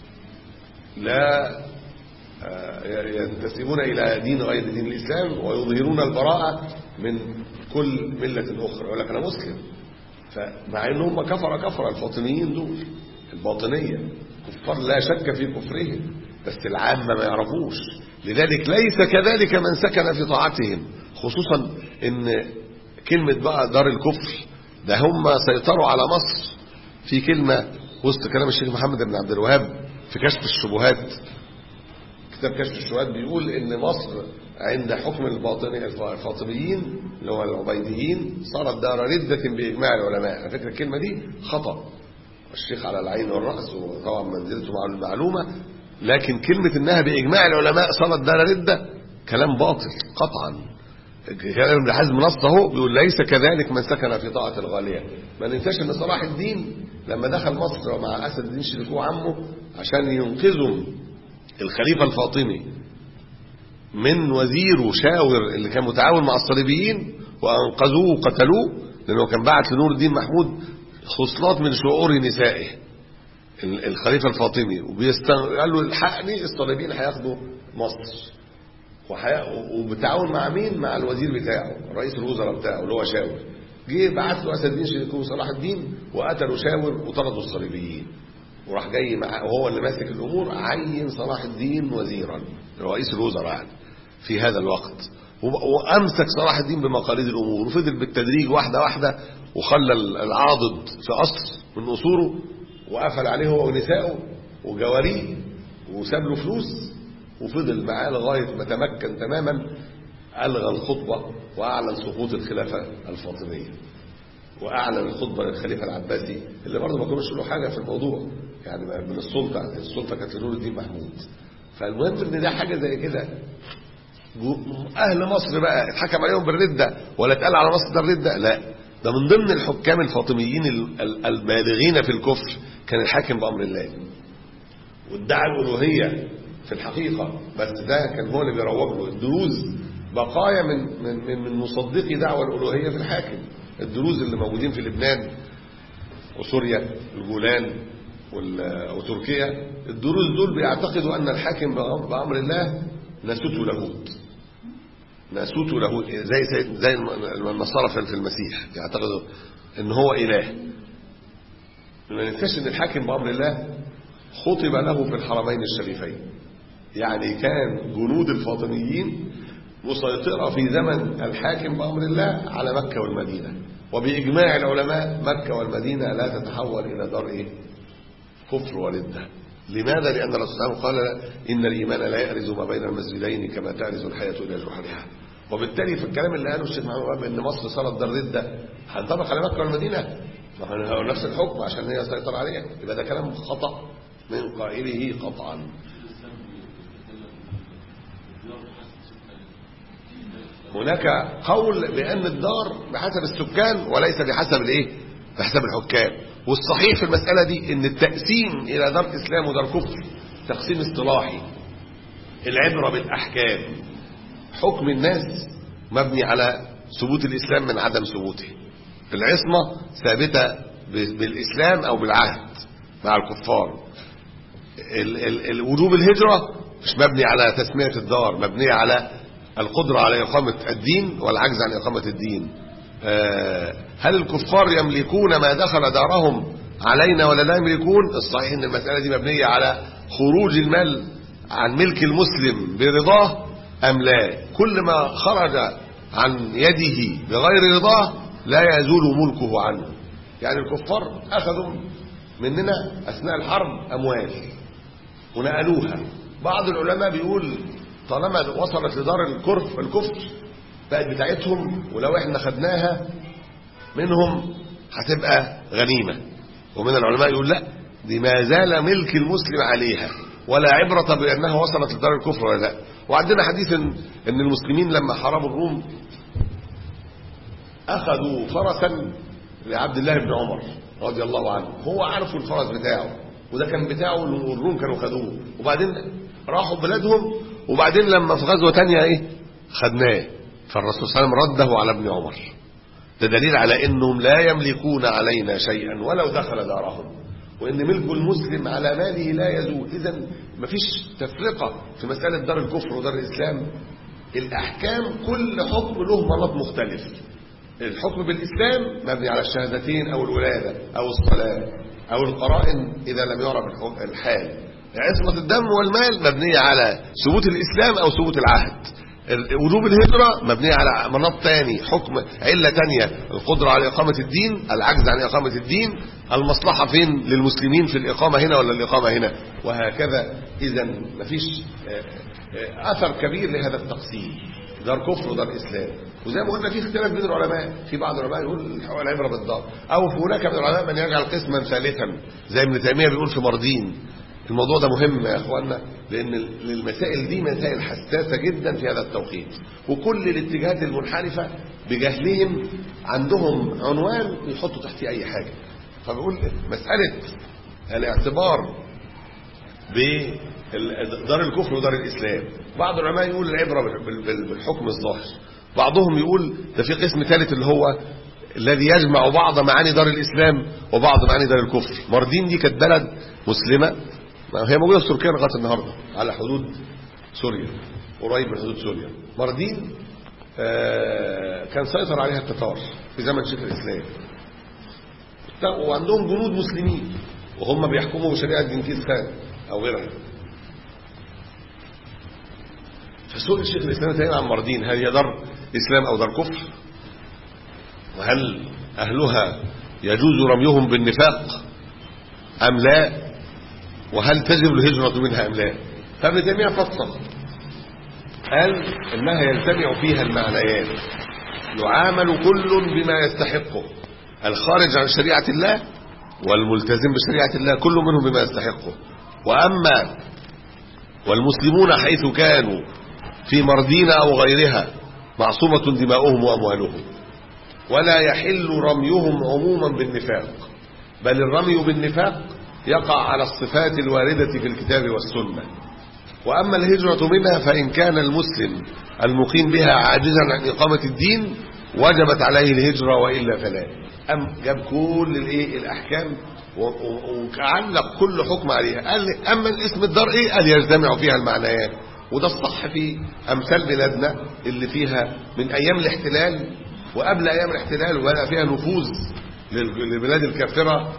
لا آه، ينتسبون إلى دين غير دين الإسلام ويظهرون البراءة من كل ملة أخرى يقول لك أنا مسلم فمع أنهم كفر كفر الفاطميين دول الباطنية كفار لا شك في كفرهم بس العامة ما يعرفوش لذلك ليس كذلك من سكن في طاعتهم خصوصا ان كلمة بقى دار الكفر ده هم سيطروا على مصر في كلمة وسط كلام الشيخ محمد بن عبد الوهاب في كشف الشبهات كتاب كشف الشبهات بيقول ان مصر عند حكم الباطني الفاطميين اللي هو العبيديين صارت دار ردة بإجماع العلماء على فكرة الكلمة دي خطأ الشيخ على العين والرأس وطبعا منزلته مع المعلومة لكن كلمة انها بإجماع العلماء صارت دار ردة كلام باطل قطعا كلام ابن حزم نص اهو بيقول ليس كذلك من سكن في طاعة الغالية ما ننساش ان صلاح الدين لما دخل مصر مع اسد الدين شريكوه عمه عشان ينقذهم الخليفة الفاطمي من وزيره شاور اللي كان متعاون مع الصليبيين وانقذوه وقتلوه لانه كان بعت لنور الدين محمود خصلات من شعور نسائه الخليفة الفاطمي وقال له الحقني الصليبيين هياخدوا مصر وحي... وبتعاون مع مين مع الوزير بتاعه رئيس الوزراء بتاعه اللي هو شاور جه بعت له اسد الدين شريكوه صلاح الدين وقتلوا شاور وطردوا الصليبيين وراح جاي مع وهو اللي ماسك الامور عين صلاح الدين وزيرا رئيس الوزراء يعني في هذا الوقت وامسك صلاح الدين بمقاليد الامور وفضل بالتدريج واحده واحده وخلى العاضد في قصر من قصوره وقفل عليه هو ونسائه وجواريه وساب له فلوس وفضل معاه لغايه ما تمكن تماما ألغى الخطبة وأعلن سقوط الخلافة الفاطمية وأعلن الخطبة للخليفة العباسي اللي برضه ما كانوش له حاجة في الموضوع يعني من السلطة السلطة كانت لنور الدين محمود فالمهم إن ده حاجة زي كده أهل مصر بقى اتحكم عليهم بالردة ولا اتقال على مصر ده الردة لا ده من ضمن الحكام الفاطميين البالغين في الكفر كان الحاكم بأمر الله وادعى الألوهية في الحقيقة بس ده كان هو اللي بيروج له الدروز بقايا من من من, من مصدقي دعوة الألوهية في الحاكم الدروز اللي موجودين في لبنان وسوريا الجولان وتركيا الدروز دول بيعتقدوا أن الحاكم بأمر الله ناسوته لاهوت ناسوته لاهوت زي زي النصارى في المسيح يعتقدوا ان هو اله ما ننساش ان الحاكم بامر الله خطب له في الحرمين الشريفين يعني كان جنود الفاطميين مسيطرة في زمن الحاكم بأمر الله على مكة والمدينة وبإجماع العلماء مكة والمدينة لا تتحول إلى دار إيه؟ كفر وردة لماذا؟ لأن الرسول صلى الله عليه وسلم قال إن الإيمان لا يأرز ما بين المسجدين كما تأرز الحياة إلى جحرها وبالتالي في الكلام اللي قاله الشيخ محمد وهب ان مصر صارت دار رده هنطبق على مكه والمدينه ما هو نفس الحكم عشان هي سيطر عليها يبقى ده كلام خطا من قائله قطعا هناك قول بان الدار بحسب السكان وليس بحسب الايه بحسب الحكام والصحيح في المساله دي ان التقسيم الى دار اسلام ودار كفر تقسيم اصطلاحي العبره بالاحكام حكم الناس مبني على ثبوت الإسلام من عدم ثبوته العصمة ثابتة بالإسلام أو بالعهد مع الكفار وجوب الهجرة مش مبني على تسمية الدار مبنية على القدرة على إقامة الدين والعجز عن إقامة الدين هل الكفار يملكون ما دخل دارهم علينا ولا لا يملكون الصحيح ان المسألة دي مبنية على خروج المال عن ملك المسلم برضاه أم لا كل ما خرج عن يده بغير رضاه لا يزول ملكه عنه يعني الكفار أخذوا مننا أثناء الحرب أموال ونقلوها بعض العلماء بيقول طالما وصلت لدار الكفر الكفر بقت بتاعتهم ولو احنا خدناها منهم هتبقى غنيمة ومن العلماء يقول لا دي ما زال ملك المسلم عليها ولا عبرة بأنها وصلت لدار الكفر ولا لا وعندنا حديث ان, إن المسلمين لما حاربوا الروم اخذوا فرسا لعبد الله بن عمر رضي الله عنه هو عارفوا الفرس بتاعه وده كان بتاعه والروم كانوا خدوه وبعدين راحوا بلادهم وبعدين لما في غزوه ثانيه ايه خدناه فالرسول صلى الله عليه وسلم رده على ابن عمر ده دليل على انهم لا يملكون علينا شيئا ولو دخل دارهم وان ملك المسلم على ماله لا يزول اذا مفيش تفرقه في مساله دار الكفر ودار الاسلام الاحكام كل حكم له مناط مختلف الحكم بالاسلام مبني على الشهادتين او الولاده او الصلاه او القرائن اذا لم يعرف الحال عصمه الدم والمال مبنيه على ثبوت الاسلام او ثبوت العهد وجوب الهجرة مبنية على مناط تاني حكم علة تانية القدرة على إقامة الدين العجز عن إقامة الدين المصلحة فين للمسلمين في الإقامة هنا ولا الإقامة هنا وهكذا إذا مفيش أثر كبير لهذا التقسيم دار كفر ودار إسلام وزي ما قلنا في اختلاف بين العلماء في بعض العلماء يقول العبرة بالدار أو هناك من العلماء من يجعل قسما ثالثا زي ابن تيمية بيقول في مردين الموضوع ده مهم يا اخوانا لان المسائل دي مسائل حساسه جدا في هذا التوقيت وكل الاتجاهات المنحرفه بجهلهم عندهم عنوان يحطوا تحتيه اي حاجه فبقول مساله الاعتبار بدار الكفر ودار الاسلام بعض العلماء يقول العبره بالحكم الظاهر بعضهم يقول ده في قسم ثالث اللي هو الذي يجمع بعض معاني دار الاسلام وبعض معاني دار الكفر مردين دي كانت بلد مسلمه هي موجودة في تركيا لغاية النهاردة على حدود سوريا قريب من حدود سوريا مردين آه كان سيطر عليها التتار في زمن شيخ الإسلام وعندهم جنود مسلمين وهم بيحكموا بشريعة جنكيز خان أو غيرها فسئل الشيخ الإسلام تاني عن مردين هل هي دار إسلام أو دار كفر وهل أهلها يجوز رميهم بالنفاق أم لا وهل تجب الهجرة منها أم لا فابن تيمية فصل قال إنها يجتمع فيها المعنيان يعامل كل بما يستحقه الخارج عن شريعة الله والملتزم بشريعة الله كل منهم بما يستحقه وأما والمسلمون حيث كانوا في مردين أو غيرها معصومة دماؤهم وأموالهم ولا يحل رميهم عموما بالنفاق بل الرمي بالنفاق يقع على الصفات الواردة في الكتاب والسنة وأما الهجرة منها فإن كان المسلم المقيم بها عاجزا عن إقامة الدين وجبت عليه الهجرة وإلا فلا أم جاب كل الايه الأحكام وعلق كل حكم عليها قال لي أما الاسم الدار إيه قال يجتمع فيها المعنيان وده الصح في أمثال بلادنا اللي فيها من أيام الاحتلال وقبل أيام الاحتلال وبقى فيها نفوذ للبلاد الكافرة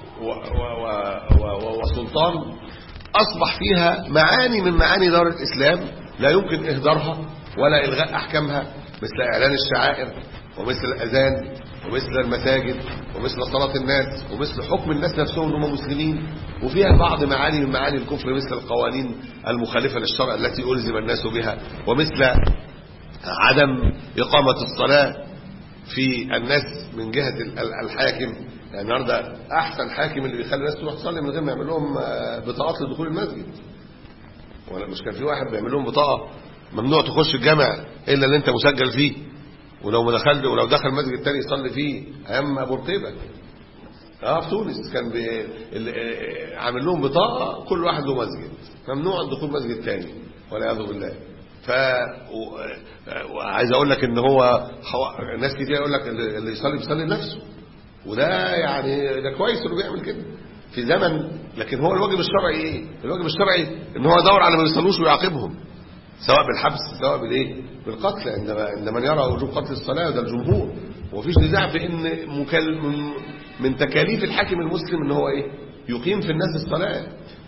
وسلطان أصبح فيها معاني من معاني دار الإسلام لا يمكن إهدارها ولا إلغاء أحكامها مثل إعلان الشعائر ومثل الأذان ومثل المساجد ومثل صلاة الناس ومثل حكم الناس نفسهم هم مسلمين وفيها بعض معاني من معاني الكفر مثل القوانين المخالفة للشرع التي ألزم الناس بها ومثل عدم إقامة الصلاة في الناس من جهة الحاكم يعني النهارده احسن حاكم اللي بيخلي الناس تروح تصلي من غير ما يعمل لهم بطاقات لدخول المسجد ولا مش كان في واحد بيعمل لهم بطاقه ممنوع تخش الجامع الا اللي انت مسجل فيه ولو ما دخل ولو دخل مسجد تاني يصلي فيه ايام ابو رقيبه اه في تونس كان بي... عامل لهم بطاقه كل واحد له مسجد ممنوع الدخول مسجد تاني والعياذ بالله ف وعايز اقول لك ان هو ناس كتير يقول لك اللي يصلي بيصلي لنفسه وده يعني ده كويس انه بيعمل كده في زمن لكن هو الواجب الشرعي ايه الواجب الشرعي ان هو يدور على ما يصلوش ويعاقبهم سواء بالحبس سواء بالايه بالقتل عندما عندما يرى وجوب قتل الصلاه ده الجمهور ومفيش نزاع في ان مكل من, من تكاليف الحاكم المسلم ان هو ايه يقيم في الناس الصلاه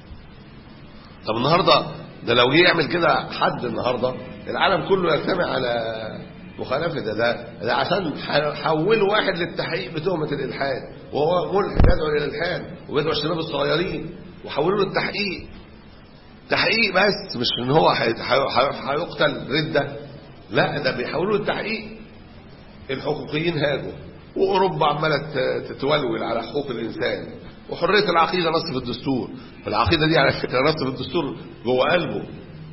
طب النهارده ده لو جه يعمل كده حد النهارده العالم كله يجتمع على مخالفه ده ده, ده عشان حولوا واحد للتحقيق بتهمه الالحاد وهو ملحد يدعو الى الالحاد ويدعو الشباب الصغيرين وحولوا له التحقيق تحقيق بس مش ان هو هيقتل رده لا ده بيحولوا التحقيق الحقوقيين هاجوا واوروبا عماله تتولول على حقوق الانسان وحريه العقيده نص في الدستور العقيده دي على فكره نص في الدستور جوه قلبه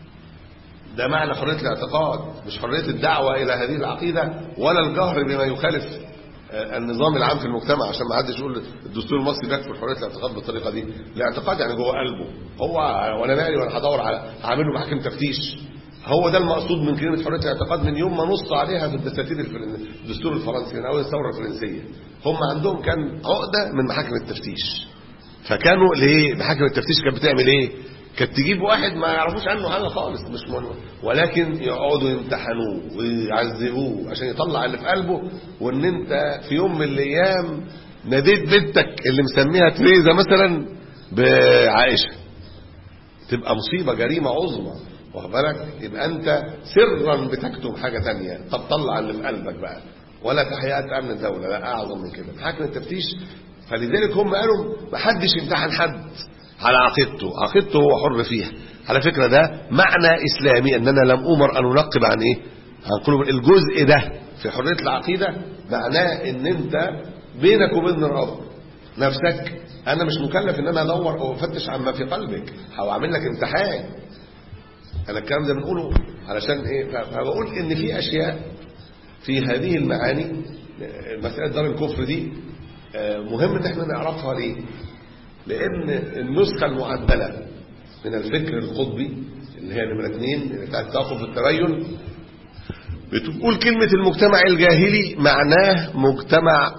ده معنى حريه الاعتقاد مش حريه الدعوه الى هذه العقيده ولا الجهر بما يخالف النظام العام في المجتمع عشان ما حدش يقول الدستور المصري بيكفر حريه الاعتقاد بالطريقه دي الاعتقاد يعني جوه قلبه هو وانا مالي وانا هدور على هعمل له محاكم تفتيش هو ده المقصود من كلمه حريه الاعتقاد من يوم ما نص عليها في الدساتير الدستور الفرنسي من اول الثوره الفرنسيه هم عندهم كان عقده من محاكم التفتيش فكانوا ليه محاكم التفتيش كانت بتعمل ايه كانت تجيب واحد ما يعرفوش عنه حاجه خالص مش مهم ولكن يقعدوا يمتحنوه ويعذبوه عشان يطلع اللي في قلبه وان انت في يوم من الايام ناديت بنتك اللي مسميها تريزا مثلا بعائشه تبقى مصيبه جريمه عظمى واخد بالك يبقى انت سرا بتكتب حاجه تانية طب طلع اللي في قلبك بقى ولا تحقيقات امن الدوله لا اعظم من كده محاكم التفتيش فلذلك هم قالوا ما حدش يمتحن حد على عقيدته عقيدته هو حر فيها على فكرة ده معنى إسلامي أننا لم أمر أن ننقب عن إيه عن قلوب الجزء ده في حرية العقيدة معناه أن أنت بينك وبين الرب نفسك أنا مش مكلف أن أنا أدور أو أفتش عما في قلبك أو أعمل لك امتحان أنا الكلام ده بنقوله علشان إيه فبقول إن في أشياء في هذه المعاني مسألة دار الكفر دي مهم ان احنا نعرفها ليه لان النسخة المعدلة من الفكر القطبي اللي هي نمرة اثنين اللي بتاعت التوقف التبين بتقول كلمة المجتمع الجاهلي معناه مجتمع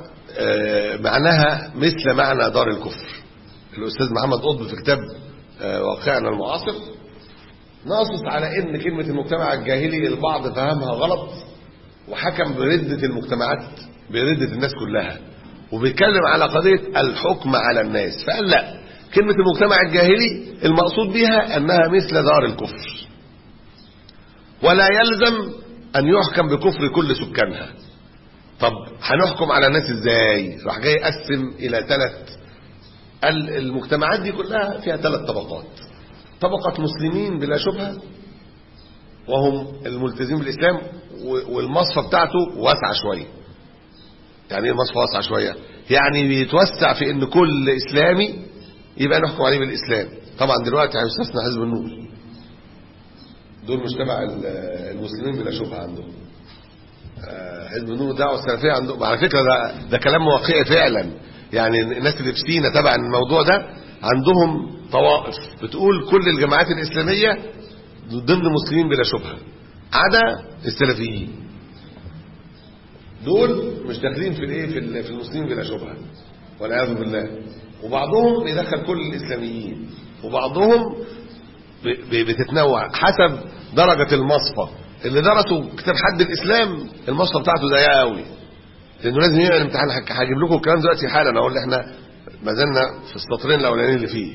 معناها مثل معنى دار الكفر الأستاذ محمد قطب في كتاب واقعنا المعاصر ناصص على ان كلمة المجتمع الجاهلي البعض فهمها غلط وحكم بردة المجتمعات بردة الناس كلها وبيتكلم على قضية الحكم على الناس فقال لا كلمة المجتمع الجاهلي المقصود بها أنها مثل دار الكفر ولا يلزم أن يحكم بكفر كل سكانها طب هنحكم على الناس ازاي راح جاي يقسم إلى ثلاث المجتمعات دي كلها فيها ثلاث طبقات طبقة مسلمين بلا شبهة وهم الملتزمين بالإسلام و- والمصفى بتاعته واسعة شوية يعني ايه مصفى واسعة شوية يعني بيتوسع في ان كل إسلامي يبقى نحكم عليه بالإسلام طبعا دلوقتي هيستثنى حزب النور دول مش تبع ال- المسلمين بلا شبهة عندهم آه، حزب النور والدعوة السلفية عندهم على فكرة ده, ده كلام واقعي فعلا يعني الناس اللي في سينا تبع الموضوع ده عندهم طوائف بتقول كل الجماعات الإسلامية ضمن مسلمين بلا شبهة عدا السلفيين دول مش داخلين في الايه في ال- في المسلمين بلا شبهه والعياذ بالله وبعضهم بيدخل كل الاسلاميين وبعضهم ب- ب- بتتنوع حسب درجه المصفى اللي درسوا كتاب حد الاسلام المصفى بتاعته ضيقه قوي لانه لازم يعمل امتحان هك- هجيب لكم الكلام دلوقتي حالا اقول احنا ما زلنا في السطرين الاولانيين اللي فيه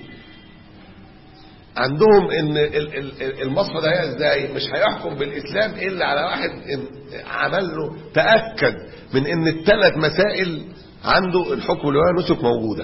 عندهم ان ال- ال- المصفى ده ازاي مش هيحكم بالاسلام الا على واحد إن- عمل له تاكد من ان الثلاث مسائل عنده الحكم اللي هو نسك موجوده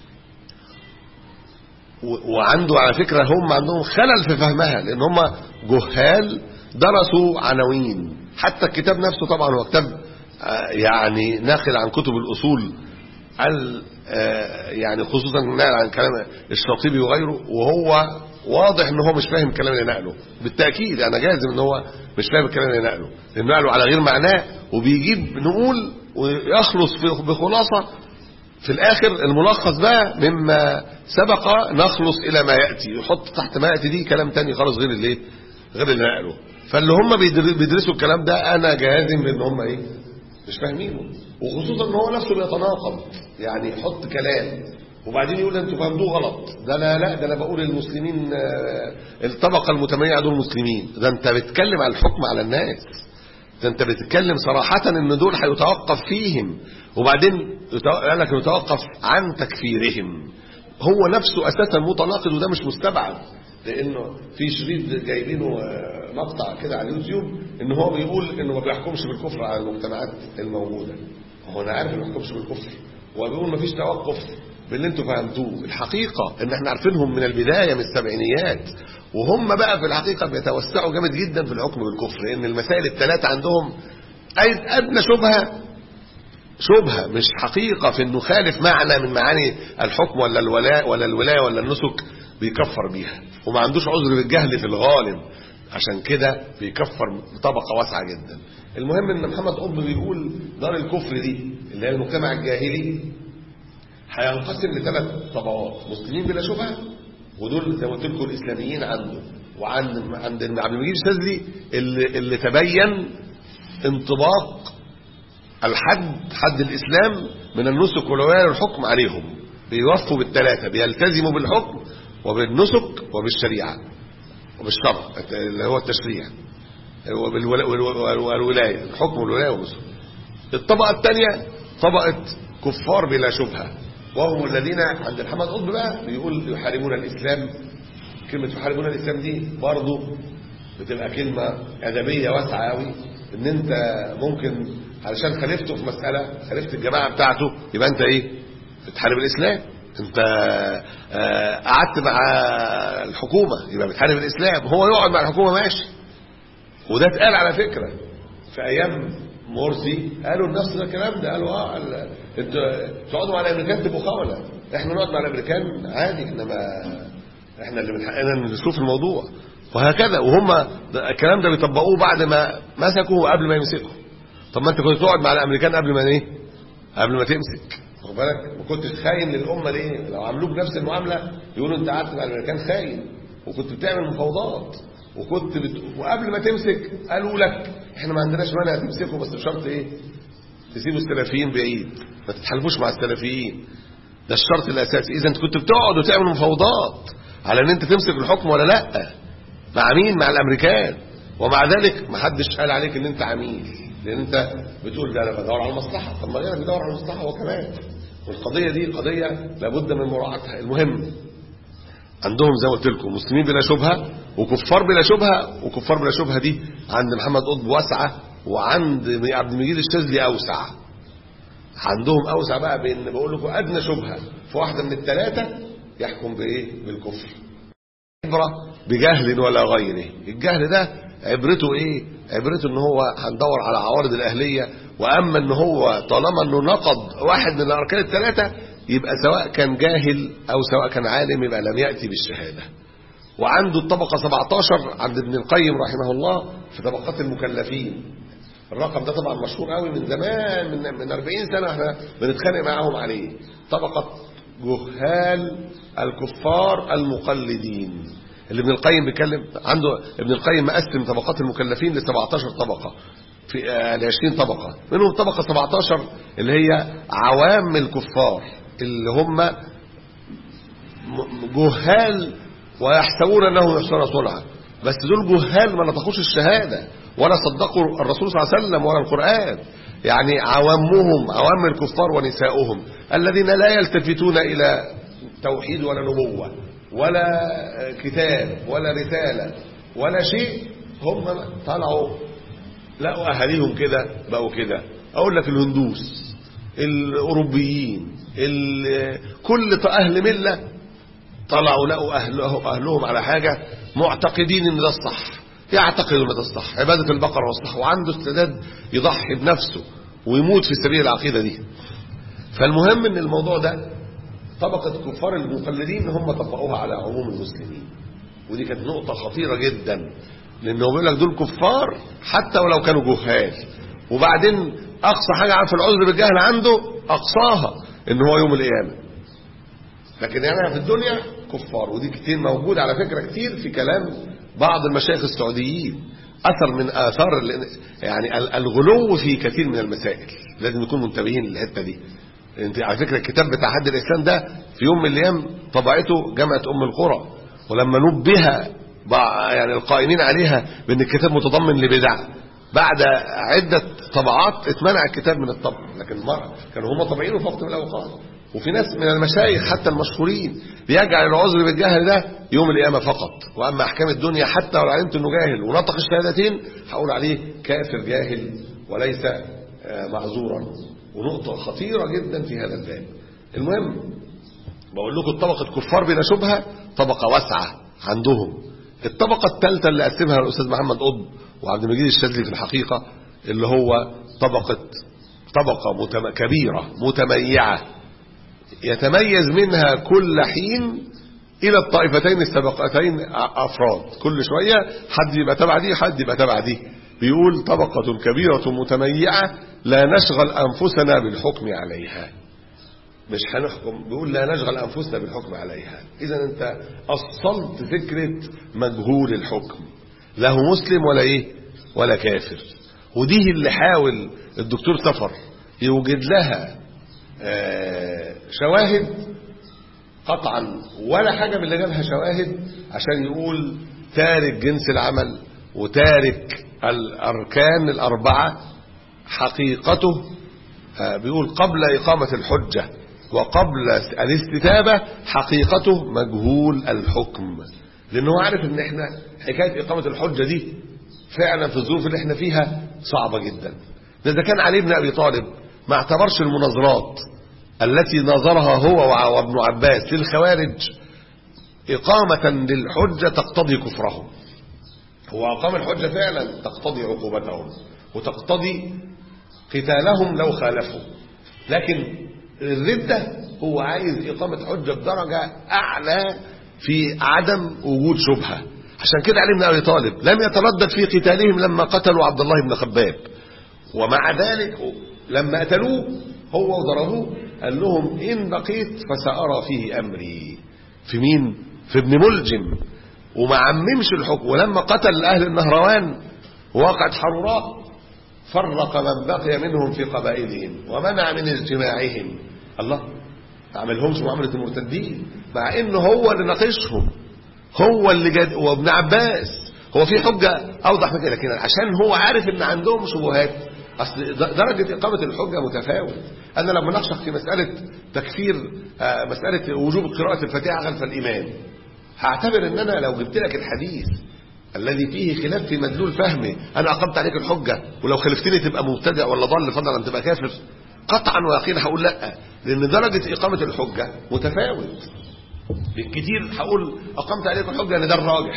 و- وعنده على فكره هم عندهم خلل في فهمها لان هم جهال درسوا عناوين حتى الكتاب نفسه طبعا هو كتاب آه، يعني ناقل عن كتب الاصول ال- آه، يعني خصوصا نقل عن كلام الشاطبي وغيره وهو واضح ان هو مش فاهم الكلام اللي نقله بالتاكيد انا جازم ان هو مش فاهم الكلام اللي نقله لانه نقله على غير معناه وبيجيب نقول ويخلص في- بخلاصه في الاخر الملخص بقى مما سبق نخلص الى ما ياتي يحط تحت ما ياتي دي كلام تاني خالص غير الايه غير اللي نقله فاللي هم بيدر- بيدرسوا الكلام ده انا جازم بان هم ايه مش فاهمينه وخصوصا ان هو نفسه بيتناقض يعني يحط كلام وبعدين يقول انتوا فهمتوه غلط ده انا لا ده انا بقول المسلمين آه، الطبقه المتميزه دول مسلمين ده انت بتتكلم على الحكم على الناس ده انت بتتكلم صراحة ان دول هيتوقف فيهم وبعدين يتو- قال لك يتوقف عن تكفيرهم هو نفسه اساسا متناقض وده مش مستبعد لانه في شريط جايبينه آه، مقطع كده على اليوتيوب ان هو بيقول انه ما بيحكمش بالكفر على المجتمعات الموجودة هو انا عارف انه ما بيحكمش بالكفر هو بيقول ما فيش توقف باللي انتوا فهمتوه الحقيقة ان احنا عارفينهم من البداية من السبعينيات وهم بقى في الحقيقة بيتوسعوا جامد جدا في الحكم بالكفر لان المسائل الثلاثة عندهم أي- ادنى شبهة شبهة مش حقيقة في انه خالف معنى من معاني الحكم ولا الولاء ولا الولاية ولا النسك بيكفر بيها وما عندوش عذر بالجهل في الغالب عشان كده بيكفر بطبقة واسعة جدا المهم ان محمد قطب بيقول دار الكفر دي اللي هي المجتمع الجاهلي هينقسم لثلاث طبقات مسلمين بلا شبهه ودول زي ما قلت لكم الاسلاميين عنده وعند عند عبد المجيد الشاذلي اللي, اللي تبين انطباق الحد حد الاسلام من النسك والولايه والحكم عليهم بيوفوا بالثلاثه بيلتزموا بالحكم وبالنسك وبالشريعه وبالشرع اللي هو التشريع وبالولا- والو- والولايه الحكم والولايه والنسك الطبقة الثانية طبقة كفار بلا شبهة وهم الذين عند محمد قطب بقى بيقول يحاربون الإسلام كلمة يحاربون الإسلام دي برضه بتبقى كلمة أدبية واسعة قوي إن أنت ممكن علشان خالفته في مسألة خالفت الجماعة بتاعته يبقى أنت إيه؟ بتحارب الإسلام أنت آه، قعدت مع الحكومة يبقى بتحارب الإسلام هو يقعد مع الحكومة ماشي وده اتقال على فكرة في ايام مرسي قالوا نفس الكلام ده قالوا اه ال- انتوا تقعدوا مع الامريكان تبقوا خونه احنا نقعد مع الامريكان عادي احنا ما احنا اللي من حقنا نشوف الموضوع وهكذا وهم ده- الكلام ده بيطبقوه بعد ما مسكوا وقبل ما يمسكوا طب ما انت كنت تقعد مع الامريكان قبل ما ايه قبل ما تمسك واخد بالك ما كنتش خاين للامه ليه لو عملوك نفس المعامله يقولوا انت قعدت مع الامريكان خاين وكنت بتعمل مفاوضات وكنت بت... وقبل ما تمسك قالوا لك احنا ما عندناش مانع تمسكوا بس بشرط ايه تسيبوا السلفيين بعيد ما تتحالفوش مع السلفيين ده الشرط الاساسي اذا انت كنت بتقعد وتعمل مفاوضات على ان انت تمسك الحكم ولا لا مع مين مع الامريكان ومع ذلك ما حدش قال عليك ان انت عميل لان انت بتقول ده انا بدور على المصلحه طب ما غيرك بيدور على المصلحه هو كمان والقضيه دي قضيه لابد من مراعاتها المهم عندهم زي ما قلت لكم مسلمين بلا شبهه وكفار بلا شبهه وكفار بلا شبهه دي عند محمد قطب واسعه وعند عبد المجيد الشاذلي اوسع عندهم اوسع بقى بان بقول لكم ادنى شبهه في واحده من الثلاثه يحكم بايه بالكفر عبره بجهل ولا غيره الجهل ده عبرته ايه عبرته ان هو هندور على عوارض الاهليه واما ان هو طالما انه نقض واحد من الاركان الثلاثه يبقى سواء كان جاهل او سواء كان عالم يبقى لم ياتي بالشهاده وعنده الطبقه 17 عند ابن القيم رحمه الله في طبقات المكلفين الرقم ده طبعا مشهور قوي من زمان من من 40 سنه احنا بنتخانق معاهم عليه طبقه جهال الكفار المقلدين اللي ابن القيم بيتكلم عنده ابن القيم مقسم طبقات المكلفين ل 17 طبقه في آه، ل 20 طبقه منهم طبقه 17 اللي هي عوام الكفار اللي هم م- جهال ويحسبون انهم يحسنون صنعا بس دول جهال ما نطقوش الشهاده ولا صدقوا الرسول صلى الله عليه وسلم ولا القران يعني عوامهم عوام الكفار ونساؤهم الذين لا يلتفتون الى توحيد ولا نبوه ولا كتاب ولا رساله ولا شيء هم طلعوا لقوا اهاليهم كده بقوا كده اقول لك الهندوس الاوروبيين ال- كل اهل مله طلعوا لقوا أهله أهلهم على حاجة معتقدين إن ده الصح يعتقد إن ده الصح عبادة البقرة والصح وعنده استعداد يضحي بنفسه ويموت في سبيل العقيدة دي فالمهم إن الموضوع ده طبقة كفار المقلدين هم طبقوها على عموم المسلمين ودي كانت نقطة خطيرة جدا لأنه بيقول لك دول كفار حتى ولو كانوا جهال وبعدين أقصى حاجة عارف العذر بالجهل عنده أقصاها إن هو يوم القيامة لكن يعني في الدنيا كفار ودي كتير موجود على فكرة كتير في كلام بعض المشايخ السعوديين أثر من آثار ال- يعني ال- الغلو في كثير من المسائل لازم نكون منتبهين للحتة دي انت على فكرة الكتاب بتاع حد الإسلام ده في يوم من الأيام طبعته جامعة أم القرى ولما نبه بع- يعني القائمين عليها بأن الكتاب متضمن لبدع بعد عدة طبعات اتمنع الكتاب من الطبع لكن مرة كانوا هم طبعينه في وقت من الأوقات وفي ناس من المشايخ حتى المشهورين بيجعل العذر بالجهل ده يوم القيامة فقط وأما أحكام الدنيا حتى لو علمت أنه جاهل ونطق الشهادتين هقول عليه كافر جاهل وليس آه، معذورا ونقطة خطيرة جدا في هذا الباب المهم بقول لكم طبقة كفار بلا شبهة طبقة واسعة عندهم الطبقة الثالثة اللي قسمها الأستاذ محمد قطب وعبد المجيد الشاذلي في الحقيقة اللي هو طبقة طبقة متم... كبيرة متميعة يتميز منها كل حين إلى الطائفتين السبقتين أفراد كل شوية حد يبقى تبع دي حد يبقى تبع دي بيقول طبقة كبيرة متميعة لا نشغل أنفسنا بالحكم عليها مش هنحكم بيقول لا نشغل أنفسنا بالحكم عليها إذا أنت أصلت فكرة مجهول الحكم له مسلم ولا إيه ولا كافر ودي اللي حاول الدكتور سفر يوجد لها آه، شواهد قطعا ولا حاجة من اللي جابها شواهد عشان يقول تارك جنس العمل وتارك الأركان الأربعة حقيقته آه، بيقول قبل إقامة الحجة وقبل الاستتابة حقيقته مجهول الحكم لأنه عارف ان احنا حكاية إقامة الحجة دي فعلا في الظروف اللي احنا فيها صعبة جدا ده إذا كان علي بن أبي طالب ما اعتبرش المناظرات التي نظرها هو وابن عباس للخوارج إقامة للحجة تقتضي كفرهم هو أقام الحجة فعلا تقتضي عقوبتهم وتقتضي قتالهم لو خالفوا لكن الردة هو عايز إقامة حجة بدرجة أعلى في عدم وجود شبهة عشان كده علي بن أبي طالب لم يتردد في قتالهم لما قتلوا عبد الله بن خباب ومع ذلك لما قتلوه هو وضربوه قال لهم إن بقيت فسأرى فيه أمري في مين؟ في ابن ملجم وما عممش الحكم ولما قتل أهل النهروان وقعت حروراء فرق من بقي منهم في قبائلهم ومنع من اجتماعهم الله ما عملهمش معاملة المرتدين مع انه هو اللي ناقشهم هو اللي جد وابن عباس هو في حجة اوضح من كده لكن عشان هو عارف ان عندهم شبهات اصل درجة اقامة الحجة متفاوت انا لما ناقشك في مسألة تكفير آه، مسألة وجوب قراءة الفاتحة خلف الامام هعتبر ان انا لو جبت لك الحديث الذي فيه خلاف في مدلول فهمي انا اقمت عليك الحجة ولو خلفتني تبقى مبتدع ولا ضل فضلا ان تبقى كافر قطعا ويقينا هقول لا لان درجة اقامة الحجة متفاوت بالكتير هقول اقمت عليك الحجة ان ده الراجح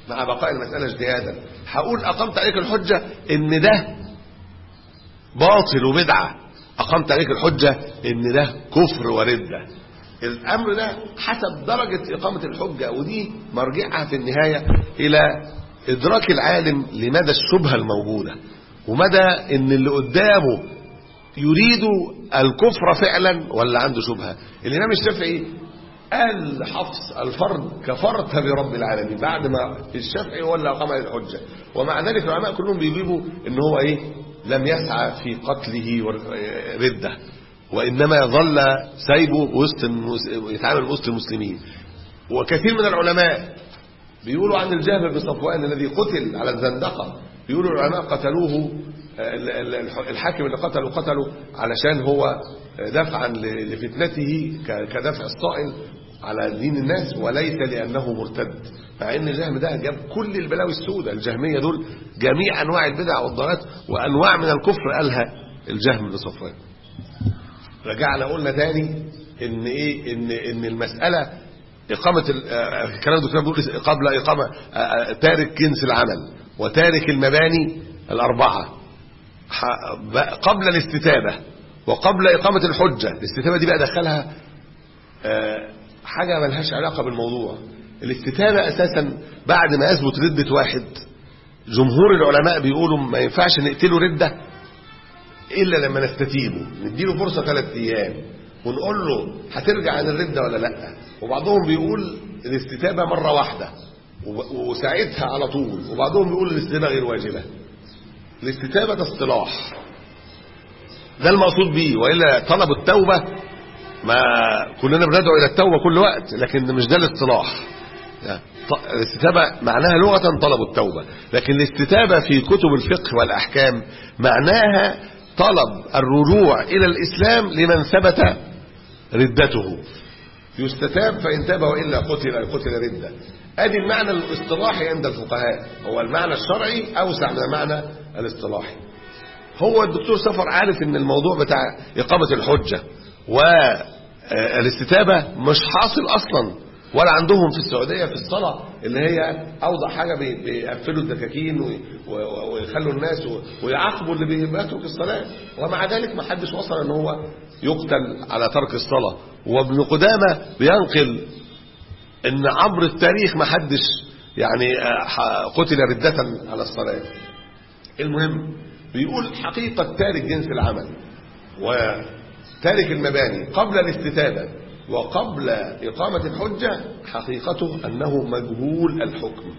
مع بقاء المسألة اجتهادا هقول أقمت عليك الحجة إن ده باطل وبدعة أقمت عليك الحجة إن ده كفر وردة الأمر ده حسب درجة إقامة الحجة ودي مرجعها في النهاية إلى إدراك العالم لمدى الشبهة الموجودة ومدى إن اللي قدامه يريد الكفر فعلا ولا عنده شبهة الإمام الشافعي قال حفص الفرد كفرت برب العالمين بعد ما الشافعي ولا قام الحجة ومع ذلك العلماء كلهم بيجيبوا ان هو ايه لم يسعى في قتله ردة وإنما ظل سايبه وسط المس... يتعامل وسط المسلمين وكثير من العلماء بيقولوا عن الجابر بن صفوان الذي قتل على الزندقة بيقولوا العلماء قتلوه الحاكم اللي قتله قتله علشان هو دفعا لفتنته كدفع الصائل على دين الناس وليس لأنه مرتد مع ان الجهم ده جاب كل البلاوي السوداء الجهمية دول جميع أنواع البدع والضلالات وأنواع من الكفر قالها الجهم بن صفوان رجعنا قلنا تاني ان ايه ان ان المسألة إقامة الكلام الدكتور بيقول قبل إقامة تارك جنس العمل وتارك المباني الأربعة قبل الاستتابة وقبل إقامة الحجة الاستتابة دي بقى دخلها حاجة ملهاش علاقة بالموضوع الاستتابة أساسا بعد ما يثبت ردة واحد جمهور العلماء بيقولوا ما ينفعش نقتله ردة إلا لما نستتيبه نديله فرصة ثلاث أيام ونقول له هترجع عن الردة ولا لا وبعضهم بيقول الاستتابة مرة واحدة وساعتها على طول وبعضهم بيقول الاستتابة غير واجبة الاستتابة ده اصطلاح ده المقصود بيه وإلا طلب التوبة ما كلنا بندعو إلى التوبة كل وقت لكن مش ده الاصطلاح الاستتابة معناها لغة طلب التوبة لكن الاستتابة في كتب الفقه والأحكام معناها طلب الرجوع إلى الإسلام لمن ثبت ردته يستتاب فإن تاب وإلا قتل قتل ردة ادي المعنى الاصطلاحي عند الفقهاء هو المعنى الشرعي أوسع من المعنى الاصطلاحي هو الدكتور سفر عارف ان الموضوع بتاع إقامة الحجة والاستتابة مش حاصل أصلا ولا عندهم في السعودية في الصلاة اللي هي أوضح حاجة بيقفلوا الدكاكين ويخلوا الناس ويعاقبوا اللي بيترك الصلاة ومع ذلك ما حدش وصل ان هو يقتل على ترك الصلاة وابن قدامة بينقل ان عبر التاريخ ما حدش يعني قتل ردة على الصلاة المهم بيقول حقيقة تارك جنس العمل وتارك المباني قبل الاستتابة وقبل إقامة الحجة حقيقته أنه مجهول الحكم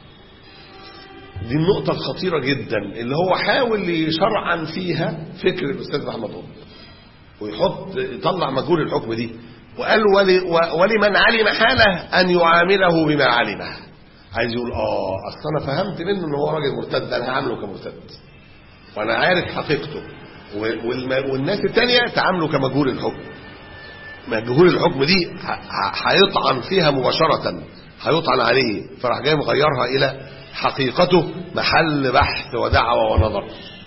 دي النقطة الخطيرة جدا اللي هو حاول يشرعا فيها فكر الأستاذ محمد قطب ويحط يطلع مجهول الحكم دي وقال ولي ولمن علم حاله أن يعامله بما علمه عايز يقول اه اصل انا فهمت منه ان هو راجل مرتد انا هعامله كمرتد وانا عارف حقيقته والناس التانية تعامله كمجهول الحكم مجهول الحكم دي هيطعن فيها مباشرة هيطعن عليه فراح جاي مغيرها الى حقيقته محل بحث ودعوة ونظر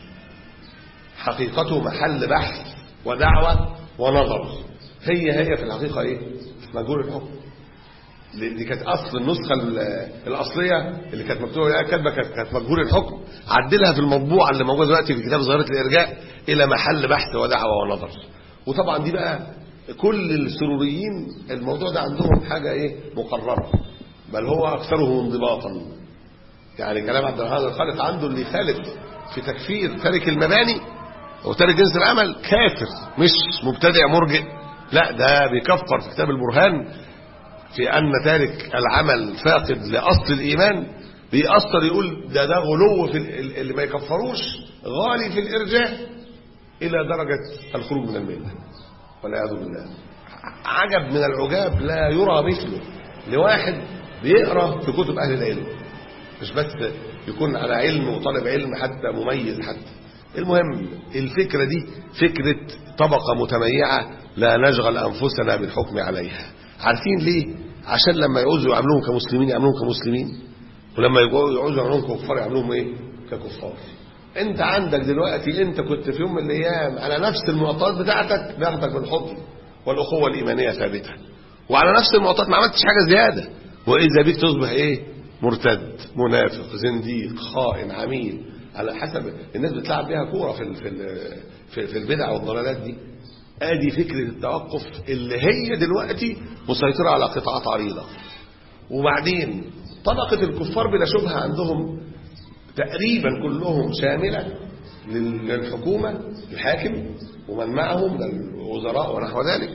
حقيقته محل بحث ودعوة ونظر هي هي في الحقيقة ايه مجهول الحكم دي كانت اصل النسخة الاصلية اللي كانت مكتوبة كاتبه كانت مجهول الحكم عدلها في المطبوعة اللي موجودة دلوقتي في كتاب ظاهرة الارجاء الى محل بحث ودعوة ونظر وطبعا دي بقى كل السروريين الموضوع ده عندهم حاجة ايه مقررة بل هو اكثرهم انضباطا يعني كلام عبد الرحمن الخالق عنده اللي يخالف في تكفير تارك المباني او تارك جنس العمل كافر مش مبتدع مرجئ لا ده بيكفر في كتاب البرهان في ان تارك العمل فاقد لاصل الايمان بيأثر يقول ده ده غلو في اللي ما يكفروش غالي في الارجاء الى درجة الخروج من المله والعياذ بالله عجب من العجاب لا يرى مثله لواحد بيقرا في كتب اهل العلم مش بس يكون على علم وطالب علم حتى مميز حتى المهم الفكرة دي فكرة طبقة متميعة لا نشغل أنفسنا بالحكم عليها عارفين ليه عشان لما يعوزوا يعملوهم كمسلمين يعملوهم كمسلمين ولما يعوزوا يعملوهم كفار يعملوهم ايه ككفار انت عندك دلوقتي انت كنت في يوم من الايام على نفس المعطيات بتاعتك بياخدك بالحضن والاخوه الايمانيه ثابته وعلى نفس المعطيات ما عملتش حاجه زياده واذا بيك تصبح ايه مرتد منافق زنديق خائن عميل على حسب الناس بتلعب بيها كوره في ال- في ال- في في البدع والضلالات دي ادي فكره التوقف اللي هي دلوقتي مسيطره على قطاعات عريضه وبعدين طبقه الكفار بلا شبهه عندهم تقريبا كلهم شامله لل- للحكومه الحاكم ومن معهم من الوزراء ونحو ذلك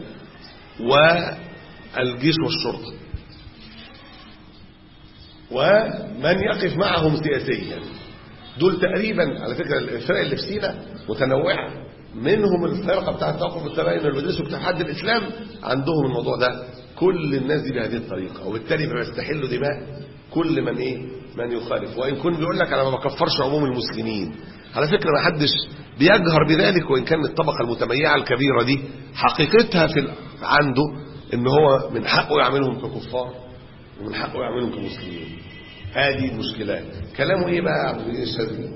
والجيش والشرطه ومن يقف معهم سياسيا دول تقريبا على فكرة الفرق اللي في سينا متنوعة منهم الفرقة بتاعة التوقف التباين اللي بيدرسوا كتاب حد الإسلام عندهم الموضوع ده كل الناس دي بهذه الطريقة وبالتالي بيستحلوا دماء كل من إيه من يخالف وإن كنت بيقول لك أنا ما بكفرش عموم المسلمين على فكرة ما حدش بيجهر بذلك وإن كان الطبقة المتميعة الكبيرة دي حقيقتها في ال- عنده إن هو من حقه يعملهم ككفار ومن حقه يعملهم كمسلمين هذه المشكلات كلامه ايه بقى يا عبد الجليل الشاذلي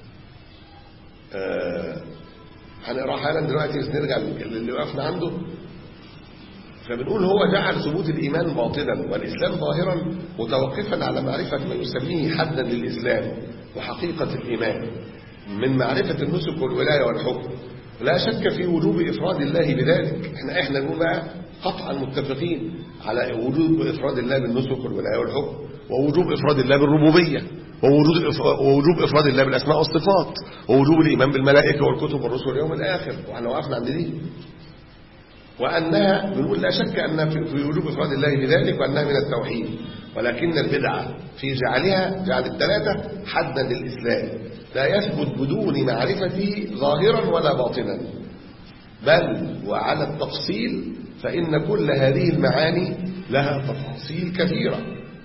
آه هنقرا حالا دلوقتي بس نرجع اللي وقفنا عنده فبنقول هو جعل ثبوت الايمان باطلا والاسلام ظاهرا متوقفا على معرفه ما يسميه حدا للاسلام وحقيقه الايمان من معرفه النسك والولايه والحكم لا شك في وجوب افراد الله بذلك احنا احنا نقول بقى قطعا متفقين على وجوب افراد الله بالنسك والولايه والحكم ووجوب افراد الله بالربوبيه ووجود الإف- ووجوب افراد الله بالاسماء والصفات ووجوب الايمان بالملائكه والكتب والرسل واليوم الاخر واحنا وقفنا عند دي وأنها بنقول لا شك أن في في وجوب إفراد الله بذلك وأنها من التوحيد ولكن البدعة في جعلها جعل الثلاثة حدا للإسلام لا يثبت بدون معرفته ظاهرا ولا باطنا بل وعلى التفصيل فإن كل هذه المعاني لها تفاصيل كثيرة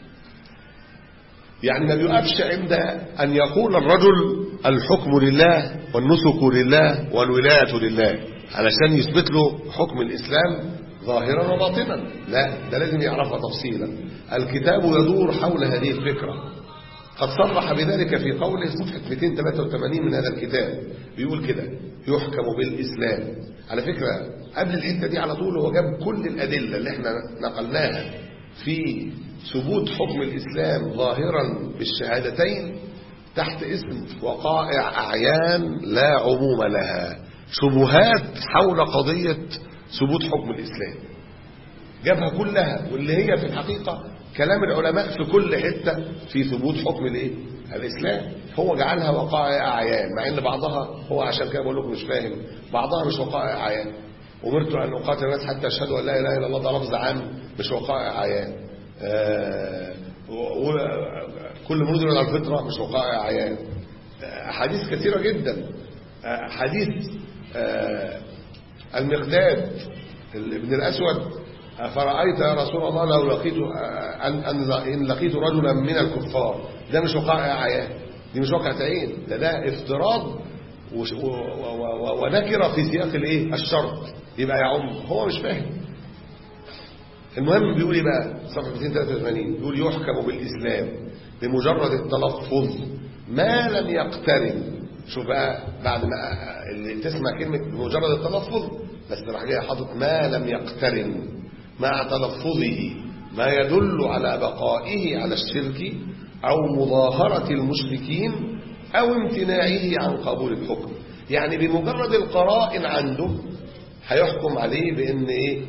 يعني ما بيقفش عند أن يقول الرجل الحكم لله والنسك لله والولاية لله علشان يثبت له حكم الإسلام ظاهرا وباطنا لا ده لازم يعرفها تفصيلا الكتاب يدور حول هذه الفكرة قد صرح بذلك في قوله صفحة 283 من هذا الكتاب بيقول كده يحكم بالإسلام على فكرة قبل الحتة دي على طول هو جاب كل الأدلة اللي احنا نقلناها في ثبوت حكم الإسلام ظاهرا بالشهادتين تحت اسم وقائع أعيان لا عموم لها شبهات حول قضية ثبوت حكم الإسلام جابها كلها واللي هي في الحقيقة كلام العلماء في كل حتة في ثبوت حكم الايه الإسلام هو جعلها وقائع أعيان مع إن بعضها هو عشان كده بقول لكم مش فاهم بعضها مش وقائع أعيان أمرت أن أقاتل الناس حتى يشهدوا أن لا إله إلا الله ده لفظ عام مش وقائع أعيان آه و- و- كل مرود من الفطرة مش وقائع أعيان آه، أحاديث كثيرة جدا آه، حديث آه، المقداد ابن الأسود فرأيت يا رسول الله لو لقيت أن, أن إن لقيت رجلا من الكفار ده مش وقائع عيان دي مش واقعة عين ده ده افتراض وش- و- و- و- ونكرة في سياق الايه الشرط يبقى يعم هو مش فاهم المهم بيقول ايه بقى صفحه 283 بيقول يحكم بالاسلام بمجرد التلفظ ما لم يقترن شوف بقى بعد ما اللي تسمع كلمه بمجرد التلفظ بس راح جاي حاطط ما لم يقترن مع تلفظه ما يدل على بقائه على الشرك او مظاهره المشركين او امتناعه عن قبول الحكم يعني بمجرد القرائن عنده هيحكم عليه بان ايه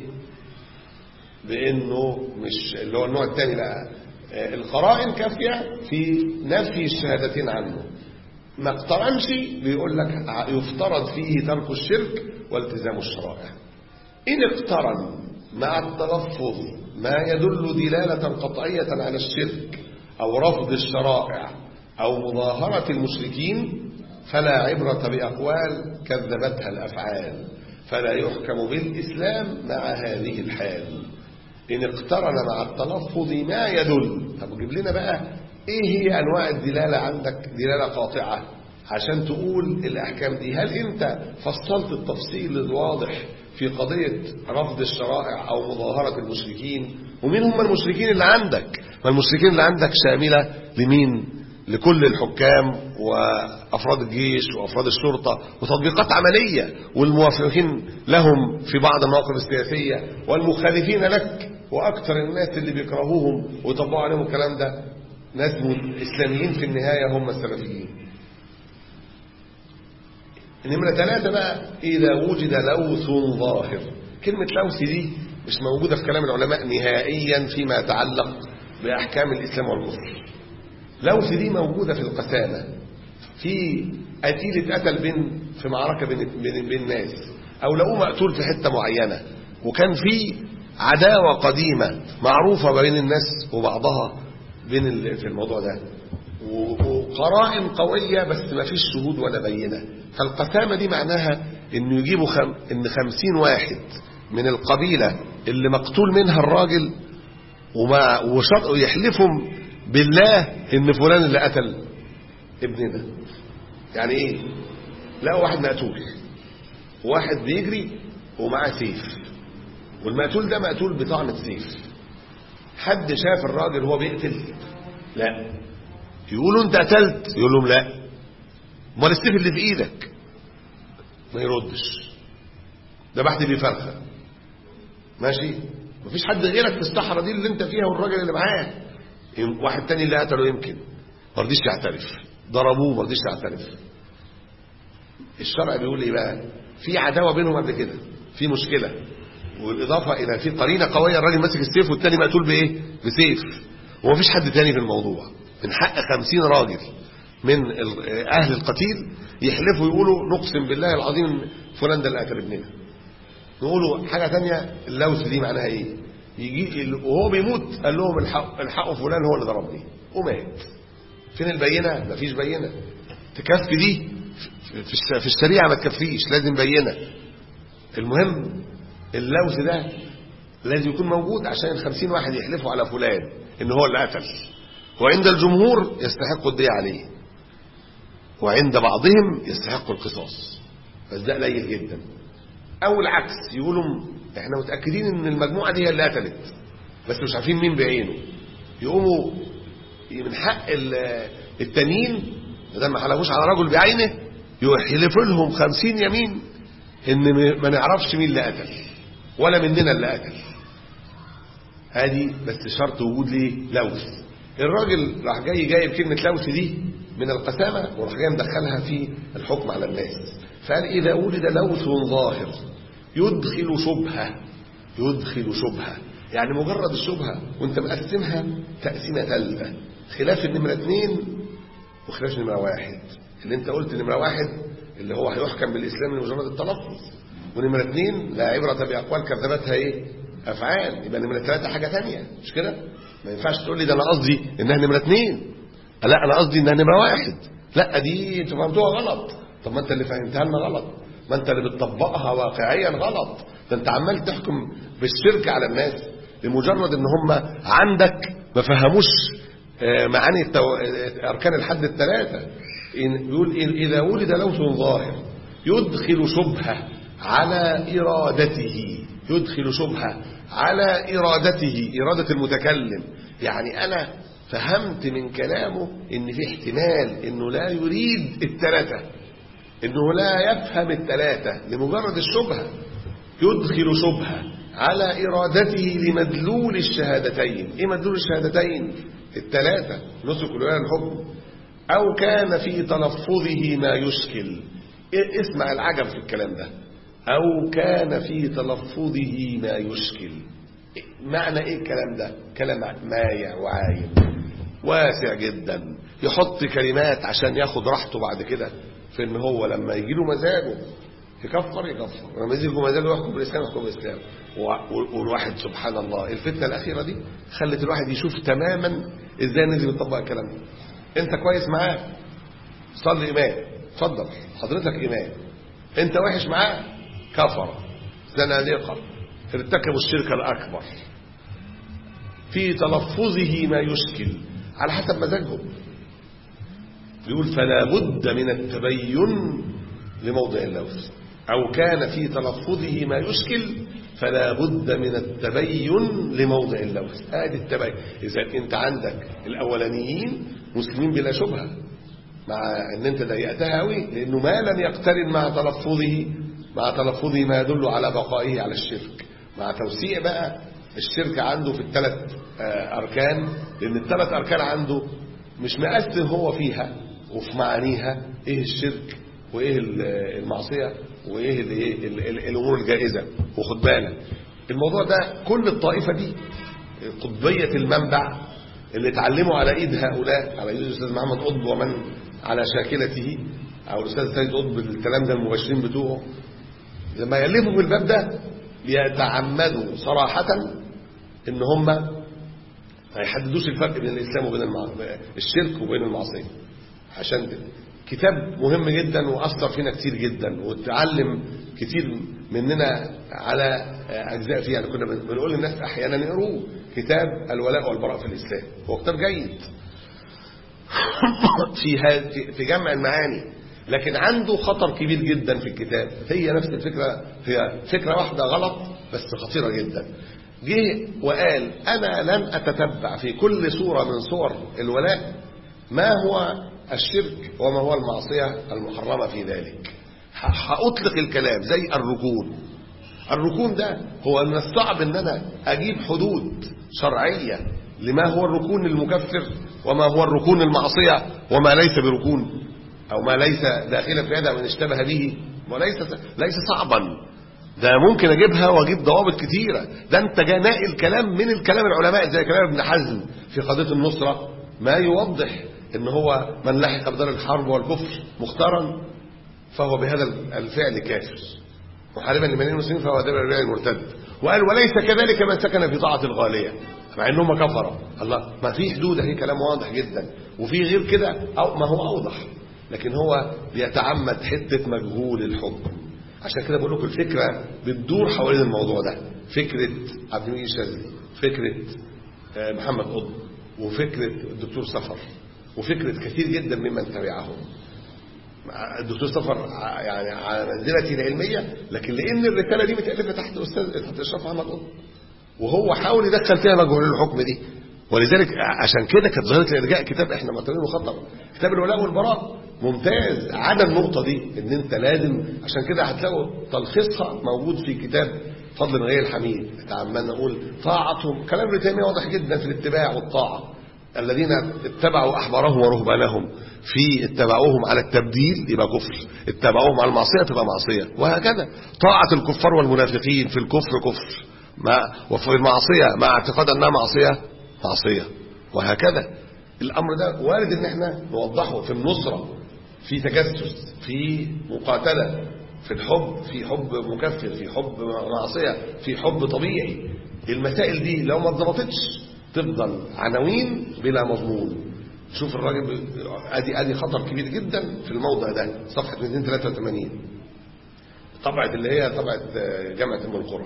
بانه مش اللي هو النوع الثاني بقى آه، القرائن كافيه في نفي الشهادتين عنه ما اقترنش بيقول لك ع- يفترض فيه ترك الشرك والتزام الشرائع ان اقترن مع التلفظ ما يدل دلاله قطعيه على الشرك او رفض الشرائع او مظاهره المشركين فلا عبره باقوال كذبتها الافعال فلا يحكم بالاسلام مع هذه الحال إن اقترن مع التلفظ ما يدل طب جيب لنا بقى إيه هي أنواع الدلالة عندك دلالة قاطعة عشان تقول الأحكام دي هل أنت فصلت التفصيل الواضح في قضية رفض الشرائع أو مظاهرة المشركين ومين هم المشركين اللي عندك ما المشركين اللي عندك شاملة لمين لكل الحكام وأفراد الجيش وأفراد الشرطة وتطبيقات عملية والموافقين لهم في بعض المواقف السياسية والمخالفين لك وأكثر الناس اللي بيكرهوهم ويطبقوا عليهم الكلام ده ناس إسلاميين في النهاية هم السلفيين نمرة ثلاثة بقى إذا وجد لوث ظاهر كلمة لوث دي مش موجودة في كلام العلماء نهائيا فيما يتعلق بأحكام الإسلام والكفر لوث دي موجودة في القسامة في قتيل اتقتل بين في معركة بين, بين, بين ناس أو لقوه مقتول في حتة معينة وكان في عداوة قديمة معروفة بين الناس وبعضها بين ال- في الموضوع ده و- وقرائن قوية بس ما فيش شهود ولا بينة فالقسامة دي معناها انه يجيبوا خم... ان خمسين واحد من القبيلة اللي مقتول منها الراجل وما وشرط ويحلفهم بالله ان فلان اللي قتل ابننا يعني ايه لقوا واحد مقتول واحد بيجري ومعاه سيف والمقتول ده مقتول بطعنة سيف حد شاف الراجل وهو بيقتل لا يقولوا انت قتلت يقول لهم لا امال السيف اللي في ايدك ما يردش ده بحث بيه فرخه ماشي مفيش حد غيرك في الصحراء دي اللي انت فيها والراجل اللي معاه يم- واحد تاني اللي قتله يمكن ما رضيش يعترف ضربوه ما رضيش يعترف الشرع بيقول ايه بقى في عداوه بينهم قبل كده في مشكله والاضافه الى في قرينه قويه الراجل ماسك السيف والتاني مقتول بايه بسيف ومفيش حد تاني في الموضوع من حق خمسين راجل من ال- اهل القتيل يحلفوا يقولوا نقسم بالله العظيم إن فلان ده اللي قتل ابننا نقولوا حاجه تانية اللوث دي معناها ايه يجي ال- وهو بيموت قال لهم الحق الحقوا فلان هو اللي ضربني ومات فين البينه مفيش بينه تكفي دي في- في الش- في الشريعه ما تكفيش لازم بينه المهم اللوث ده لازم يكون موجود عشان الخمسين واحد يحلفوا على فلان ان هو اللي قتل وعند الجمهور يستحق الدية عليه وعند بعضهم يستحق القصاص بس ده قليل جدا او العكس يقولوا احنا متاكدين ان المجموعه دي هي اللي قتلت بس مش عارفين مين بعينه يقوموا من حق ال- التانيين ما دام ما حلفوش على رجل بعينه يحلفوا لهم خمسين يمين ان م- ما نعرفش مين اللي قتل ولا مننا اللي قتل هذه بس شرط وجود ليه لوث الراجل راح جاي جايب كلمة لوث دي من القسامة وراح جاي مدخلها في الحكم على الناس فقال إذا وجد لوث ظاهر يدخل شبهة يدخل شبهة يعني مجرد الشبهة وانت مقسمها تقسيمة ثالثة خلاف النمرة اثنين وخلاف نمرة واحد اللي انت قلت نمرة واحد اللي هو هيحكم بالإسلام لمجرد التلفظ ونمرة اثنين لا عبرة بأقوال كذبتها ايه أفعال يبقى نمرة ثلاثة حاجة تانية مش كده ما ينفعش تقول لي ده أنا قصدي إنها نمرة اثنين لا أنا قصدي إنها نمرة واحد لا دي انتوا فهمتوها غلط طب ما انت اللي فهمتها لنا غلط ما انت اللي بتطبقها واقعيا غلط ده انت عمال تحكم بالشرك على الناس لمجرد ان هم عندك ما فهموش آه، معاني التو... آه، اركان الحد الثلاثه إن- بيقول إن- اذا ولد لوث ظاهر يدخل شبهه على ارادته يدخل شبهه على ارادته اراده المتكلم يعني انا فهمت من كلامه ان في احتمال انه لا يريد الثلاثه انه لا يفهم الثلاثه لمجرد الشبهه يدخل شبهة على إرادته لمدلول الشهادتين إيه مدلول الشهادتين الثلاثة نسك الولاية الحكم أو كان في تلفظه ما يشكل إيه اسمع العجب في الكلام ده أو كان في تلفظه ما يشكل إيه معنى إيه الكلام ده كلام مايع وعايم واسع جدا يحط كلمات عشان ياخد راحته بعد كده في ان هو لما يجي له مزاجه يكفر يكفر لما يجي له مزاجه يحكم بالاسلام يحكم بالاسلام و- و- والواحد سبحان الله الفتنه الاخيره دي خلت الواحد يشوف تماما ازاي الناس دي بتطبق الكلام ده انت كويس معاه صلي امام اتفضل حضرتك امام انت وحش معاه كفر زنادقه ارتكبوا الشرك الاكبر في تلفظه ما يشكل على حسب مزاجهم يقول فلا بد من التبين لموضع اللوث أو كان في تلفظه ما يشكل فلا بد من التبين لموضع اللوث هذه التبين إذا أنت عندك الأولانيين مسلمين بلا شبهة مع أن أنت ضيقتها قوي لأنه ما لم يقترن مع تلفظه مع تلفظه ما يدل على بقائه على الشرك مع توسيع بقى الشرك عنده في الثلاث آه، أركان لأن الثلاث أركان عنده مش مقسم هو فيها وفي معانيها ايه الشرك وايه ال- المعصيه وايه ال- إيه ال- ال- الامور الجائزه وخد بالك الموضوع ده كل الطائفه دي قطبيه المنبع اللي اتعلموا على ايد هؤلاء على ايد الاستاذ محمد قطب ومن على شاكلته او الاستاذ سيد قطب الكلام ده المباشرين بتوعه لما يلفوا في الباب ده بيتعمدوا صراحه ان هم ما يحددوش الفرق بين الاسلام وبين المع... الشرك وبين المعصيه عشان ده. كتاب مهم جدا واثر فينا كتير جدا وتعلم كتير مننا على اجزاء فيه يعني كنا بنقول للناس احيانا يقروه كتاب الولاء والبراء في الاسلام هو كتاب جيد في ها- في- في جمع المعاني لكن عنده خطر كبير جدا في الكتاب هي نفس الفكره هي فكره واحده غلط بس خطيره جدا جه وقال انا لن اتتبع في كل صوره من صور الولاء ما هو الشرك وما هو المعصيه المحرمه في ذلك ه- هاطلق الكلام زي الركون الركون ده هو من الصعب ان انا اجيب حدود شرعيه لما هو الركون المكفر وما هو الركون المعصيه وما ليس بركون او ما ليس داخلا في هذا من اشتبه به وليس ليس صعبا ده ممكن اجيبها واجيب ضوابط كتيره ده انت جا ناقل كلام من الكلام العلماء زي كلام ابن حزم في قضيه النصره ما يوضح ان هو من لحق بدار الحرب والكفر مختارا فهو بهذا الفعل كافر محاربا لمن المسلمين فهو دار الرياء المرتد وقال وليس كذلك من سكن في طاعة الغالية مع انهم كفروا الله ما في حدود اهي كلام واضح جدا وفي غير كده او ما هو اوضح لكن هو بيتعمد حتة مجهول الحكم عشان كده بقول لكم الفكرة بتدور حوالين الموضوع ده فكرة عبد المجيد الشاذلي فكرة آه، محمد قطب وفكرة الدكتور سفر وفكرة كثير جدا ممن تبعهم الدكتور سفر ع- يعني على منزلته العلميه لكن لان الرساله دي متالفه تحت استاذ تحت اشراف محمد قطب وهو حاول يدخل فيها مجهول الحكم دي ولذلك ع- عشان كده كانت ظاهره الارجاء كتاب احنا معتبرينه خطر كتاب الولاء والبراء ممتاز عدا النقطه دي ان انت لازم عشان كده هتلاقوا تلخيصها موجود في كتاب فضل من غير الحميد تعمدنا نقول طاعتهم كلام ابن تيميه واضح جدا في الاتباع والطاعه الذين اتبعوا احبارهم ورهبانهم في اتبعوهم على التبديل يبقى كفر اتبعوهم على المعصيه تبقى معصيه وهكذا طاعه الكفار والمنافقين في الكفر كفر ما وفي المعصيه مع اعتقاد انها معصيه معصيه وهكذا الامر ده وارد ان احنا نوضحه في النصره في تجسس في مقاتله في الحب في حب مكفر في حب معصيه في حب طبيعي المسائل دي لو ما اتظبطتش تفضل عناوين بلا مضمون شوف الراجل ب- ادي ادي خطر كبير جدا في الموضع ده صفحه 283 طبعه اللي هي طبعه آه، جامعه ام القرى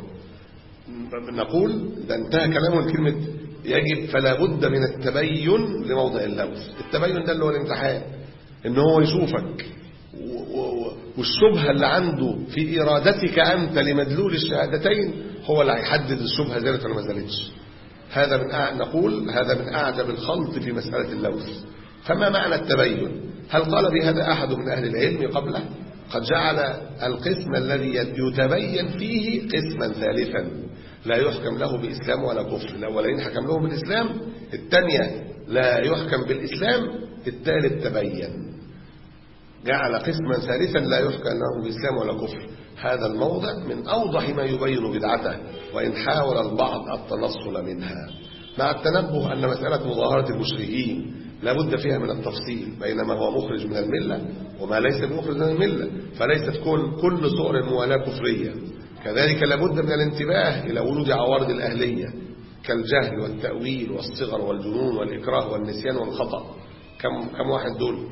نقول ده انتهى كلامه لكلمه يجب فلا بد من التبين لموضع اللوث التبين ده اللي هو الامتحان ان هو يشوفك و- و- والشبهه اللي عنده في ارادتك انت لمدلول الشهادتين هو اللي هيحدد الشبهه زالت ولا ما زالتش هذا من أع... نقول هذا من أعجب الخلط في مسألة اللوث فما معنى التبين هل قال بهذا أحد من أهل العلم قبله قد جعل القسم الذي يتبين فيه قسما ثالثا لا يحكم له بإسلام ولا كفر الأولين حكم له بالإسلام الثانية لا يحكم بالإسلام الثالث تبين جعل قسما ثالثا لا يحكم له بإسلام ولا كفر هذا الموضع من أوضح ما يبين بدعته وإن حاول البعض التنصل منها مع التنبه أن مسألة مظاهرة المشركين لا بد فيها من التفصيل بين ما هو مخرج من الملة وما ليس بمخرج من الملة فليست كل, كل صور الموالاة كفرية كذلك لا بد من الانتباه إلى ورود عوارض الأهلية كالجهل والتأويل والصغر والجنون والإكراه والنسيان والخطأ كم, كم واحد دول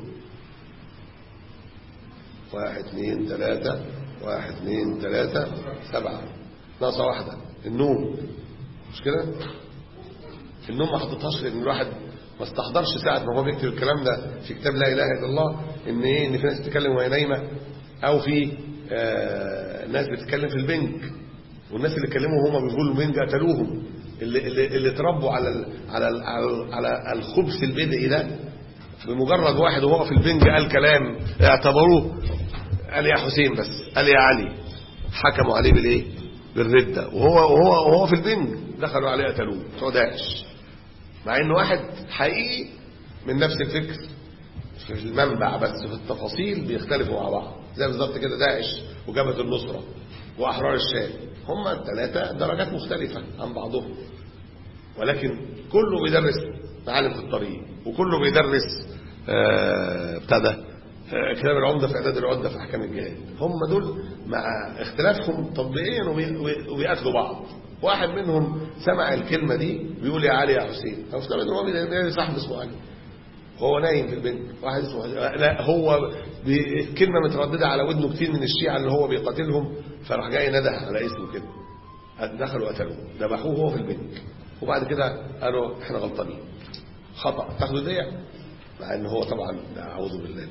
واحد اثنين ثلاثة واحد اثنين ثلاثة سبعة ناقصة واحدة النوم مش كده النوم ما حطيتهاش لان الواحد ما استحضرش ساعة ما هو بيكتب الكلام ده في كتاب لا اله الا الله ان ايه ان في ناس بتتكلم وهي نايمة او في آه ناس بتتكلم في البنك والناس اللي اتكلموا هما بيقولوا البنك قتلوهم اللي اللي, اللي اتربوا على ال على ال على الخبث البدئي ده بمجرد واحد وهو في البنج قال كلام اعتبروه قال يا حسين بس قال يا علي حكموا عليه بالايه بالردة وهو وهو وهو في البنج دخلوا عليه قتلوه بتوع داعش مع ان واحد حقيقي من نفس الفكر في المنبع بس في التفاصيل بيختلفوا مع بعض زي بالظبط كده داعش وجبهة النصرة وأحرار الشام هم الثلاثة درجات مختلفة عن بعضهم ولكن كله بيدرس معالم في الطريق وكله بيدرس آه، ابتدى آه، كتاب العمدة في إعداد العدة في أحكام الجهاد هم دول مع اختلافهم تطبيقيا وبي- وبي- وبيقاتلوا بعض واحد منهم سمع الكلمة دي بيقول يا علي يا حسين فافترض ان هو بينادي صاحب اسمه علي هو نايم في البنك واحد اسمه لا هو بي- كلمة مترددة على ودنه كتير من الشيعة اللي هو بيقاتلهم فراح جاي نده على اسمه كده دخلوا قتلوه ذبحوه هو في البنك وبعد كده قالوا احنا غلطانين خطأ تاخدوا دية مع ان هو طبعا اعوذ بالله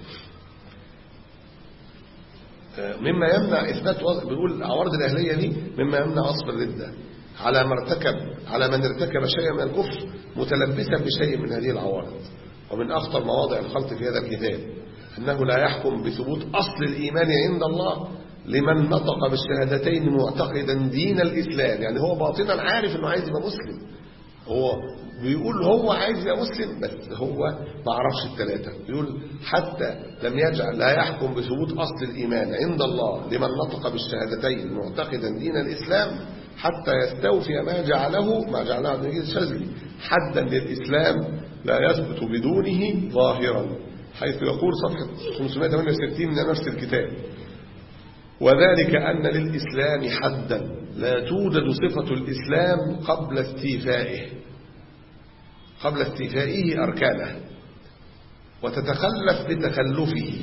آه، مما يمنع اثبات وضع بيقول عوارض الاهليه دي مما يمنع وصف الرده على ما ارتكب على من ارتكب شيئا من الكفر متلبسا بشيء من هذه العوارض ومن اخطر مواضع الخلط في هذا الكتاب انه لا يحكم بثبوت اصل الايمان عند الله لمن نطق بالشهادتين معتقدا دين الاسلام يعني هو باطنا عارف انه عايز يبقى مسلم هو بيقول هو عايز يبقى مسلم بس هو ما عرفش الثلاثة بيقول حتى لم يجعل لا يحكم بثبوت أصل الإيمان عند الله لمن نطق بالشهادتين معتقدا دين الإسلام حتى يستوفي ما جعله ما جعله عبد المجيد الشاذلي حدا للإسلام لا يثبت بدونه ظاهرا حيث يقول صفحة 568 من نفس الكتاب وذلك أن للإسلام حدا لا توجد صفة الإسلام قبل استيفائه قبل استيفائه أركانه وتتخلف بتخلفه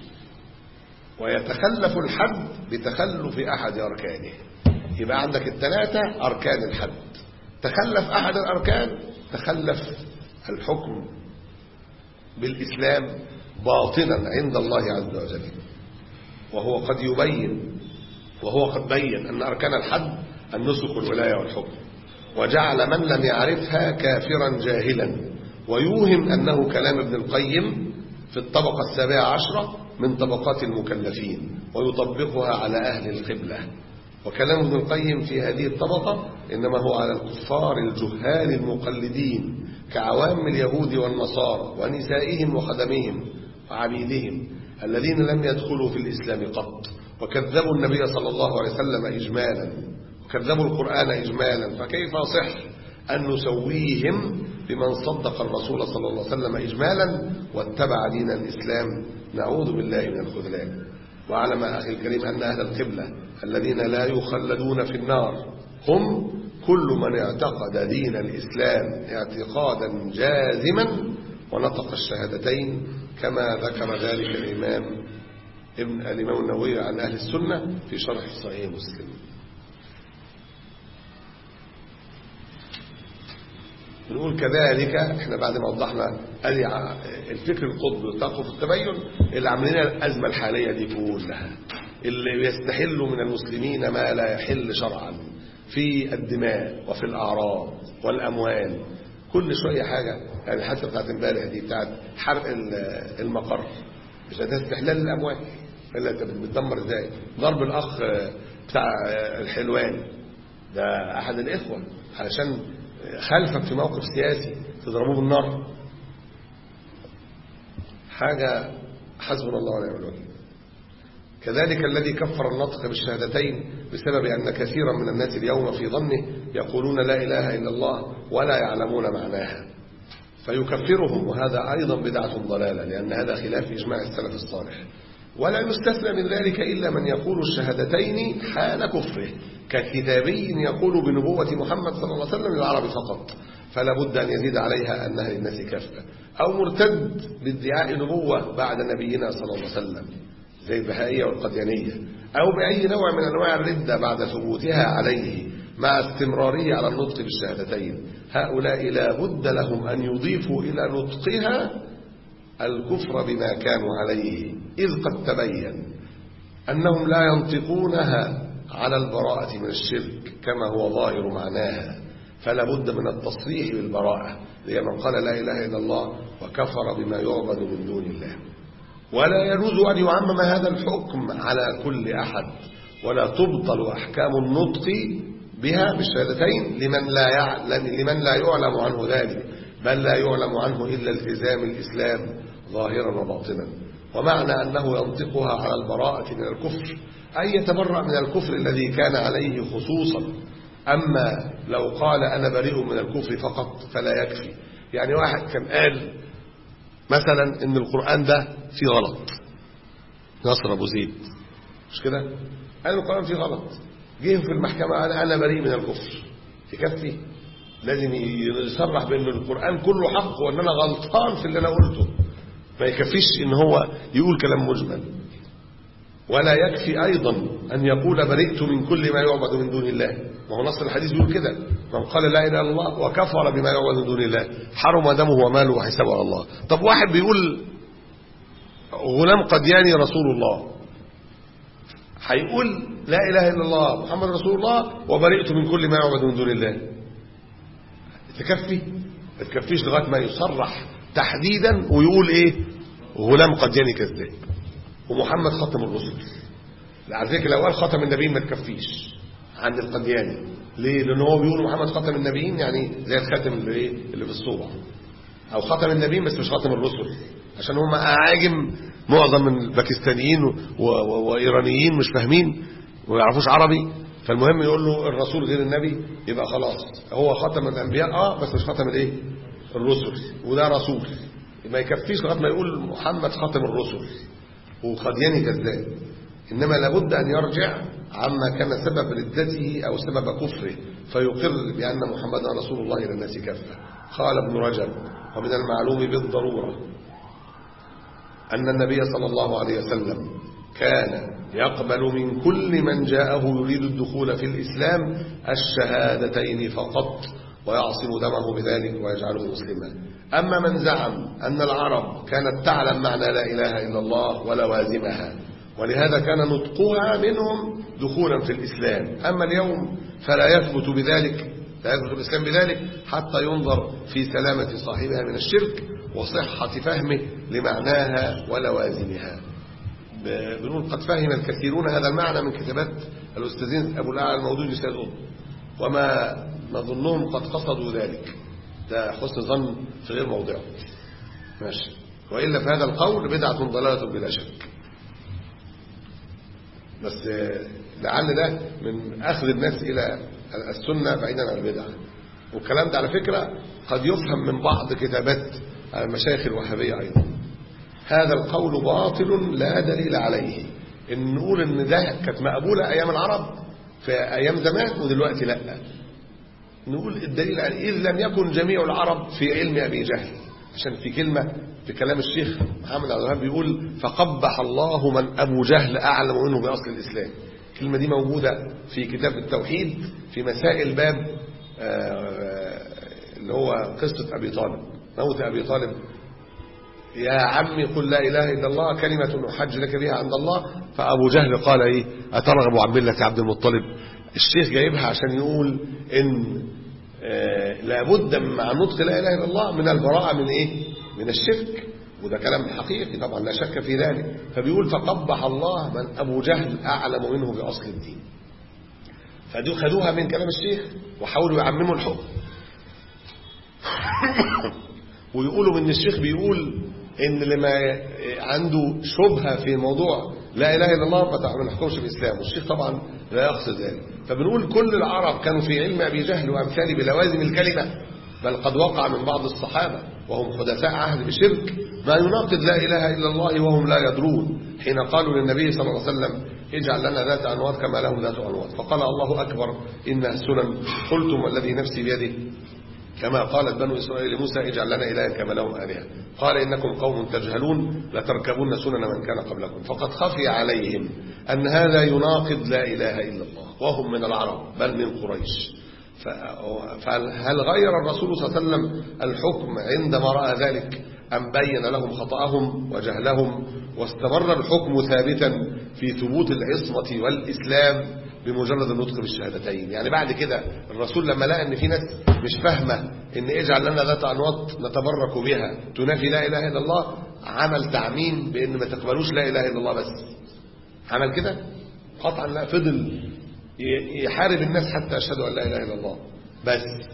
ويتخلف الحد بتخلف أحد أركانه يبقى عندك الثلاثة أركان الحد تخلف أحد الأركان تخلف الحكم بالإسلام باطنا عند الله عز وجل وهو قد يبين وهو قد بين أن أركان الحد النسك والولاية والحكم وجعل من لم يعرفها كافرا جاهلا ويوهم أنه كلام ابن القيم في الطبقة السابعة عشرة من طبقات المكلفين ويطبقها على أهل القبلة وكلام ابن القيم في هذه الطبقة إنما هو على الكفار الجهال المقلدين كعوام اليهود والنصارى ونسائهم وخدمهم وعبيدهم الذين لم يدخلوا في الإسلام قط وكذبوا النبي صلى الله عليه وسلم إجمالا وكذبوا القرآن إجمالا فكيف صح أن نسويهم بمن صدق الرسول صلى الله عليه وسلم إجمالا واتبع دين الإسلام نعوذ بالله من الخذلان واعلم أخي الكريم أن أهل القبلة الذين لا يخلدون في النار هم كل من اعتقد دين الإسلام اعتقادا جازما ونطق الشهادتين كما ذكر ذلك الإمام ابن الإمام النووي عن أهل السنة في شرح صحيح مسلم نقول كذلك احنا بعد ما وضحنا ادي الفكر القطبي والتقوى في التبين اللي عاملين الازمه الحاليه دي كلها اللي بيستحلوا من المسلمين ما لا يحل شرعا في الدماء وفي الاعراض والاموال كل شويه حاجه يعني الحادثه بتاعت امبارح دي بتاعت حرق المقر مش ده استحلال الاموال الا انت بتدمر ازاي ضرب الاخ بتاع الحلوان ده احد الاخوه علشان خلفك في موقف سياسي تضربوه بالنار حاجة حسبنا الله ونعم الوكيل كذلك الذي كفر النطق بالشهادتين بسبب أن كثيرا من الناس اليوم في ظنه يقولون لا إله إلا الله ولا يعلمون معناها فيكفرهم وهذا أيضا بدعة ضلالة لأن هذا خلاف إجماع السلف الصالح ولا يستثنى من ذلك إلا من يقول الشهادتين حال كفره ككتابي يقول بنبوة محمد صلى الله عليه وسلم للعرب فقط فلا بد أن يزيد عليها أنها للناس كافة أو مرتد بادعاء نبوة بعد نبينا صلى الله عليه وسلم زي البهائية والقديانية أو بأي نوع من أنواع الردة بعد ثبوتها عليه مع استمرارية على النطق بالشهادتين هؤلاء لا بد لهم أن يضيفوا إلى نطقها الكفر بما كانوا عليه إذ قد تبين أنهم لا ينطقونها على البراءة من الشرك كما هو ظاهر معناها فلا بد من التصريح بالبراءة لمن قال لا إله إلا الله وكفر بما يعبد من دون الله ولا يجوز أن يعمم هذا الحكم على كل أحد ولا تبطل أحكام النطق بها بالشهادتين لمن لا يعلم لمن لا يعلم عنه ذلك بل لا يعلم عنه إلا التزام الإسلام ظاهرا وباطنا ومعنى أنه ينطقها على البراءة من الكفر أي يتبرأ من الكفر الذي كان عليه خصوصا أما لو قال أنا بريء من الكفر فقط فلا يكفي يعني واحد كان قال مثلا ان القرآن ده فيه غلط نصر أبو زيد مش كده قال القرآن فيه غلط جه في المحكمة قال أنا بريء من الكفر يكفي لازم يصرح بأن القرآن كله حق وأن أنا غلطان في اللي أنا قلته ما يكفيش ان هو يقول كلام مجمل ولا يكفي أيضا أن يقول برئت من كل ما يعبد من دون الله ما هو نص الحديث يقول كده من قال لا إله إلا الله وكفر بما يعبد من دون الله حرم دمه وماله وحسابه على الله طب واحد بيقول غلام قدياني رسول الله هيقول لا إله إلا الله محمد رسول الله وبرئت من كل ما يعبد من دون الله تكفي ما تكفيش لغاية ما يصرح تحديدا ويقول ايه غلام قدياني كذاب ومحمد ختم الرسل على ذلك لو قال ختم النبيين ما تكفيش عند القدياني ليه لان هو بيقول محمد ختم النبيين يعني زي الخاتم اللي ايه اللي في الصوبع او ختم النبيين بس مش ختم الرسل عشان هم اعاجم معظم من الباكستانيين وايرانيين مش فاهمين وما يعرفوش عربي فالمهم يقول له الرسول غير النبي يبقى خلاص هو ختم الانبياء اه بس مش ختم الايه الرسل وده رسول ما يكفيش لغايه ما يقول محمد خاتم الرسل وقدياني كذاب انما لابد ان يرجع عما كان سبب ردته او سبب كفره فيقر بان محمدا رسول الله الى الناس كافه قال ابن رجب ومن المعلوم بالضروره ان النبي صلى الله عليه وسلم كان يقبل من كل من جاءه يريد الدخول في الاسلام الشهادتين فقط ويعصم دمه بذلك ويجعله مسلما أما من زعم أن العرب كانت تعلم معنى لا إله إلا الله ولوازمها ولهذا كان نطقها منهم دخولا في الإسلام أما اليوم فلا يثبت بذلك لا يثبت الإسلام بذلك حتى ينظر في سلامة صاحبها من الشرك وصحة فهمه لمعناها ولوازمها بنقول قد فهم الكثيرون هذا المعنى من كتابات الأستاذين أبو الأعلى الموجود سيد قطب وما نظنهم قد قصدوا ذلك ده حسن ظن في غير موضعه ماشي وإلا فهذا القول بدعة ضلالة بلا شك بس لعل ده من أخذ الناس إلى السنة بعيدا عن البدعة والكلام ده على فكرة قد يفهم من بعض كتابات المشايخ الوهابية أيضا هذا القول باطل لا دليل عليه إن نقول إن ده كانت مقبولة أيام العرب في أيام زمان ودلوقتي لا نقول الدليل على إذ لم يكن جميع العرب في علم أبي جهل عشان في كلمة في كلام الشيخ محمد عبد الوهاب بيقول فقبح الله من أبو جهل أعلم منه بأصل الإسلام الكلمة دي موجودة في كتاب التوحيد في مسائل باب اللي هو قصة أبي طالب موت أبي طالب يا عمي قل لا إله إلا الله كلمة أحج لك بها عند الله فأبو جهل قال إيه أترغب عن ملة عبد المطلب الشيخ جايبها عشان يقول إن آه لابد مع نطق لا إله إلا الله من البراءة من إيه من الشرك وده كلام حقيقي طبعا لا شك في ذلك فبيقول فقبح الله من أبو جهل أعلم منه بأصل الدين فدو خدوها من كلام الشيخ وحاولوا يعمموا الحكم ويقولوا ان الشيخ بيقول ان لما عنده شبهة في موضوع لا إله إلا الله ما نحكمش بالإسلام والشيخ طبعا لا يقصد ذلك فبنقول كل العرب كانوا في علم أبي جهل وأمثاله بلوازم الكلمة بل قد وقع من بعض الصحابة وهم حدثاء عهد بشرك ما يناقض لا إله إلا الله وهم لا يدرون حين قالوا للنبي صلى الله عليه وسلم اجعل لنا ذات أنوات كما لهم ذات أنوات فقال الله أكبر إنها سنن قلتم والذي نفسي بيده كما قالت بنو إسرائيل لموسى اجعل لنا إلها كما لهم آلهة قال إنكم قوم تجهلون لتركبون سنن من كان قبلكم فقد خفي عليهم أن هذا يناقض لا إله إلا الله وهم من العرب بل من قريش فهل غير الرسول صلى الله عليه وسلم الحكم عندما رأى ذلك أم بين لهم خطأهم وجهلهم واستمر الحكم ثابتا في ثبوت العصمة والإسلام بمجرد النطق بالشهادتين يعني بعد كده الرسول لما لقى ان في ناس مش فاهمه ان اجعل لنا ذات انواط نتبرك بها تنافي لا اله الا الله عمل تعميم بان ما تقبلوش لا اله الا الله بس عمل كده قطعا لا فضل يحارب الناس حتى اشهدوا ان لا اله الا الله بس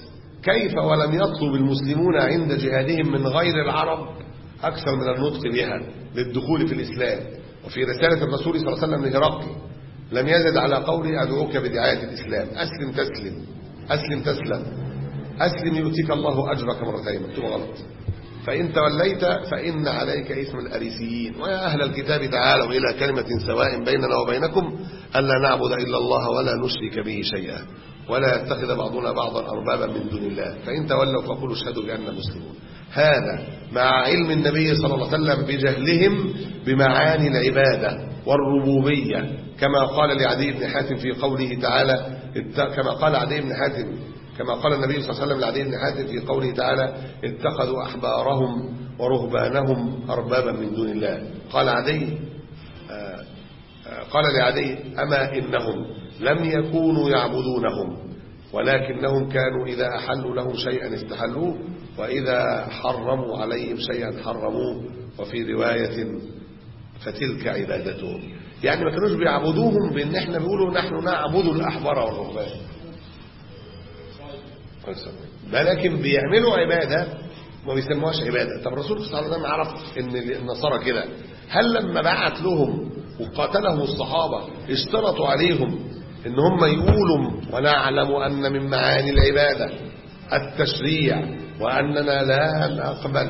كيف ولم يطلب المسلمون عند جهادهم من غير العرب أكثر من النطق بها للدخول في الإسلام وفي رسالة الرسول صلى الله عليه وسلم لهرقل لم يزد على قولي أدعوك بدعاية الإسلام أسلم تسلم أسلم تسلم أسلم يؤتيك الله أجرك مرتين مكتوب غلط فإن توليت فإن عليك اسم الأريسيين ويا أهل الكتاب تعالوا إلى كلمة سواء بيننا وبينكم ألا نعبد إلا الله ولا نشرك به شيئا ولا يتخذ بعضنا بعضا أربابا من دون الله فإن تولوا فقولوا اشهدوا بأننا مسلمون هذا مع علم النبي صلى الله عليه وسلم بجهلهم بمعاني العبادة والربوبية كما قال لعدي بن حاتم في قوله تعالى كما قال عدي بن حاتم كما قال النبي صلى الله عليه وسلم لعدي بن حاتم في قوله تعالى اتخذوا أحبارهم ورهبانهم أربابا من دون الله قال عدي قال لعدي أما إنهم لم يكونوا يعبدونهم ولكنهم كانوا إذا أحلوا لهم شيئا استحلوه وإذا حرموا عليهم شيئا حرموه وفي رواية فتلك عبادتهم يعني ما كانوش بيعبدوهم بأن احنا بيقولوا نحن نعبد الأحبار والرهبان لكن بيعملوا عبادة ما بيسموهاش عبادة طب الرسول صلى الله عليه وسلم عرف ان النصارى كده هل لما بعت لهم وقاتلهم الصحابة اشترطوا عليهم ان هم يقولوا ونعلم ان من معاني العبادة التشريع واننا لا نقبل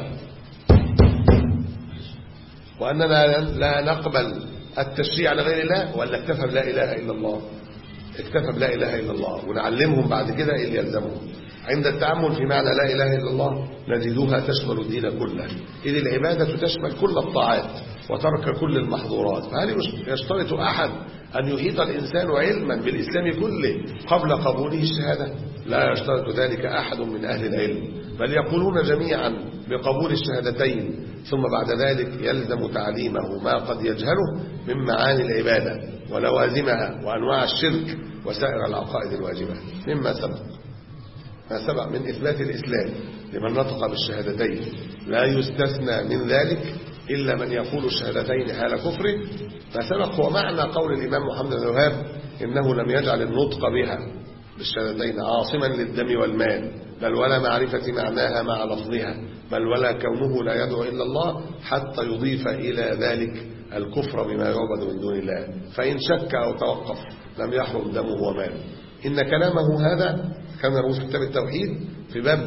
واننا لا نقبل التشريع لغير الله ولا اكتفى بلا اله الا الله اكتفى بلا اله الا الله ونعلمهم بعد كده اللي يلزمهم عند التأمل في معنى لا إله إلا الله نجدها تشمل الدين كله إذ العبادة تشمل كل الطاعات وترك كل المحظورات فهل يشترط أحد أن يحيط الإنسان علما بالإسلام كله قبل قبوله الشهادة لا يشترط ذلك أحد من أهل العلم بل يقولون جميعا بقبول الشهادتين ثم بعد ذلك يلزم تعليمه ما قد يجهله من معاني العبادة ولوازمها وأنواع الشرك وسائر العقائد الواجبة مما سبق ما سبق من إثبات الإسلام لمن نطق بالشهادتين لا يستثنى من ذلك إلا من يقول الشهادتين حال كفره ما سبق هو معنى قول الإمام محمد بن الوهاب إنه لم يجعل النطق بها بالشهادتين عاصما للدم والمال بل ولا معرفة معناها مع لفظها بل ولا كونه لا يدعو إلا الله حتى يضيف إلى ذلك الكفر بما يعبد من دون الله فإن شك أو توقف لم يحرم دمه وماله إن كلامه هذا كان رؤوس كتاب التوحيد في باب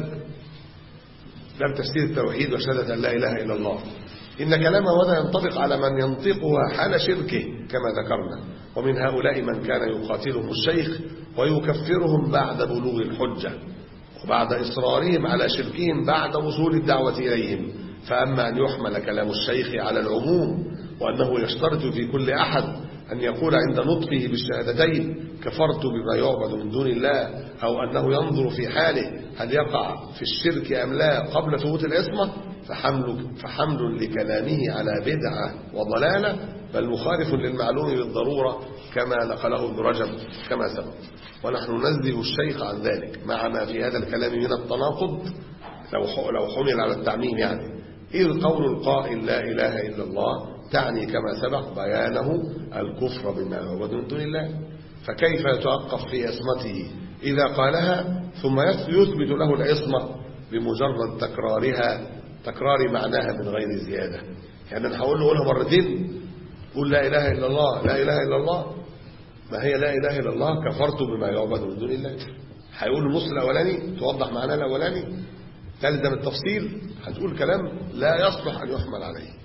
باب تفسير التوحيد وشهادة أن لا إله إلا الله إن كلامه هذا ينطبق على من ينطقها حال شركه كما ذكرنا ومن هؤلاء من كان يقاتلهم الشيخ ويكفرهم بعد بلوغ الحجة وبعد إصرارهم على شركهم بعد وصول الدعوة إليهم فأما أن يحمل كلام الشيخ على العموم وأنه يشترط في كل أحد أن يقول عند نطقه بالشهادتين كفرت بما يعبد من دون الله أو أنه ينظر في حاله هل يقع في الشرك أم لا قبل ثبوت العصمة فحمل, فحمل لكلامه على بدعة وضلالة بل مخالف للمعلوم بالضرورة كما نقله ابن رجب كما سبق ونحن ننزه الشيخ عن ذلك مع ما في هذا الكلام من التناقض لو لو حمل على التعميم يعني إذ قول القائل لا إله إلا الله تعني كما سبق بيانه الكفر بما هو من دون الله فكيف يتوقف في عصمته إذا قالها ثم يثبت له العصمة بمجرد تكرارها تكرار معناها من غير زيادة يعني أنا هقول له قولها مرتين قول لا إله إلا الله لا إله إلا الله ما هي لا إله إلا الله كفرت بما يعبد من دون الله هيقول النص الأولاني توضح معناه الأولاني تلزم التفصيل هتقول كلام لا يصلح أن يحمل عليه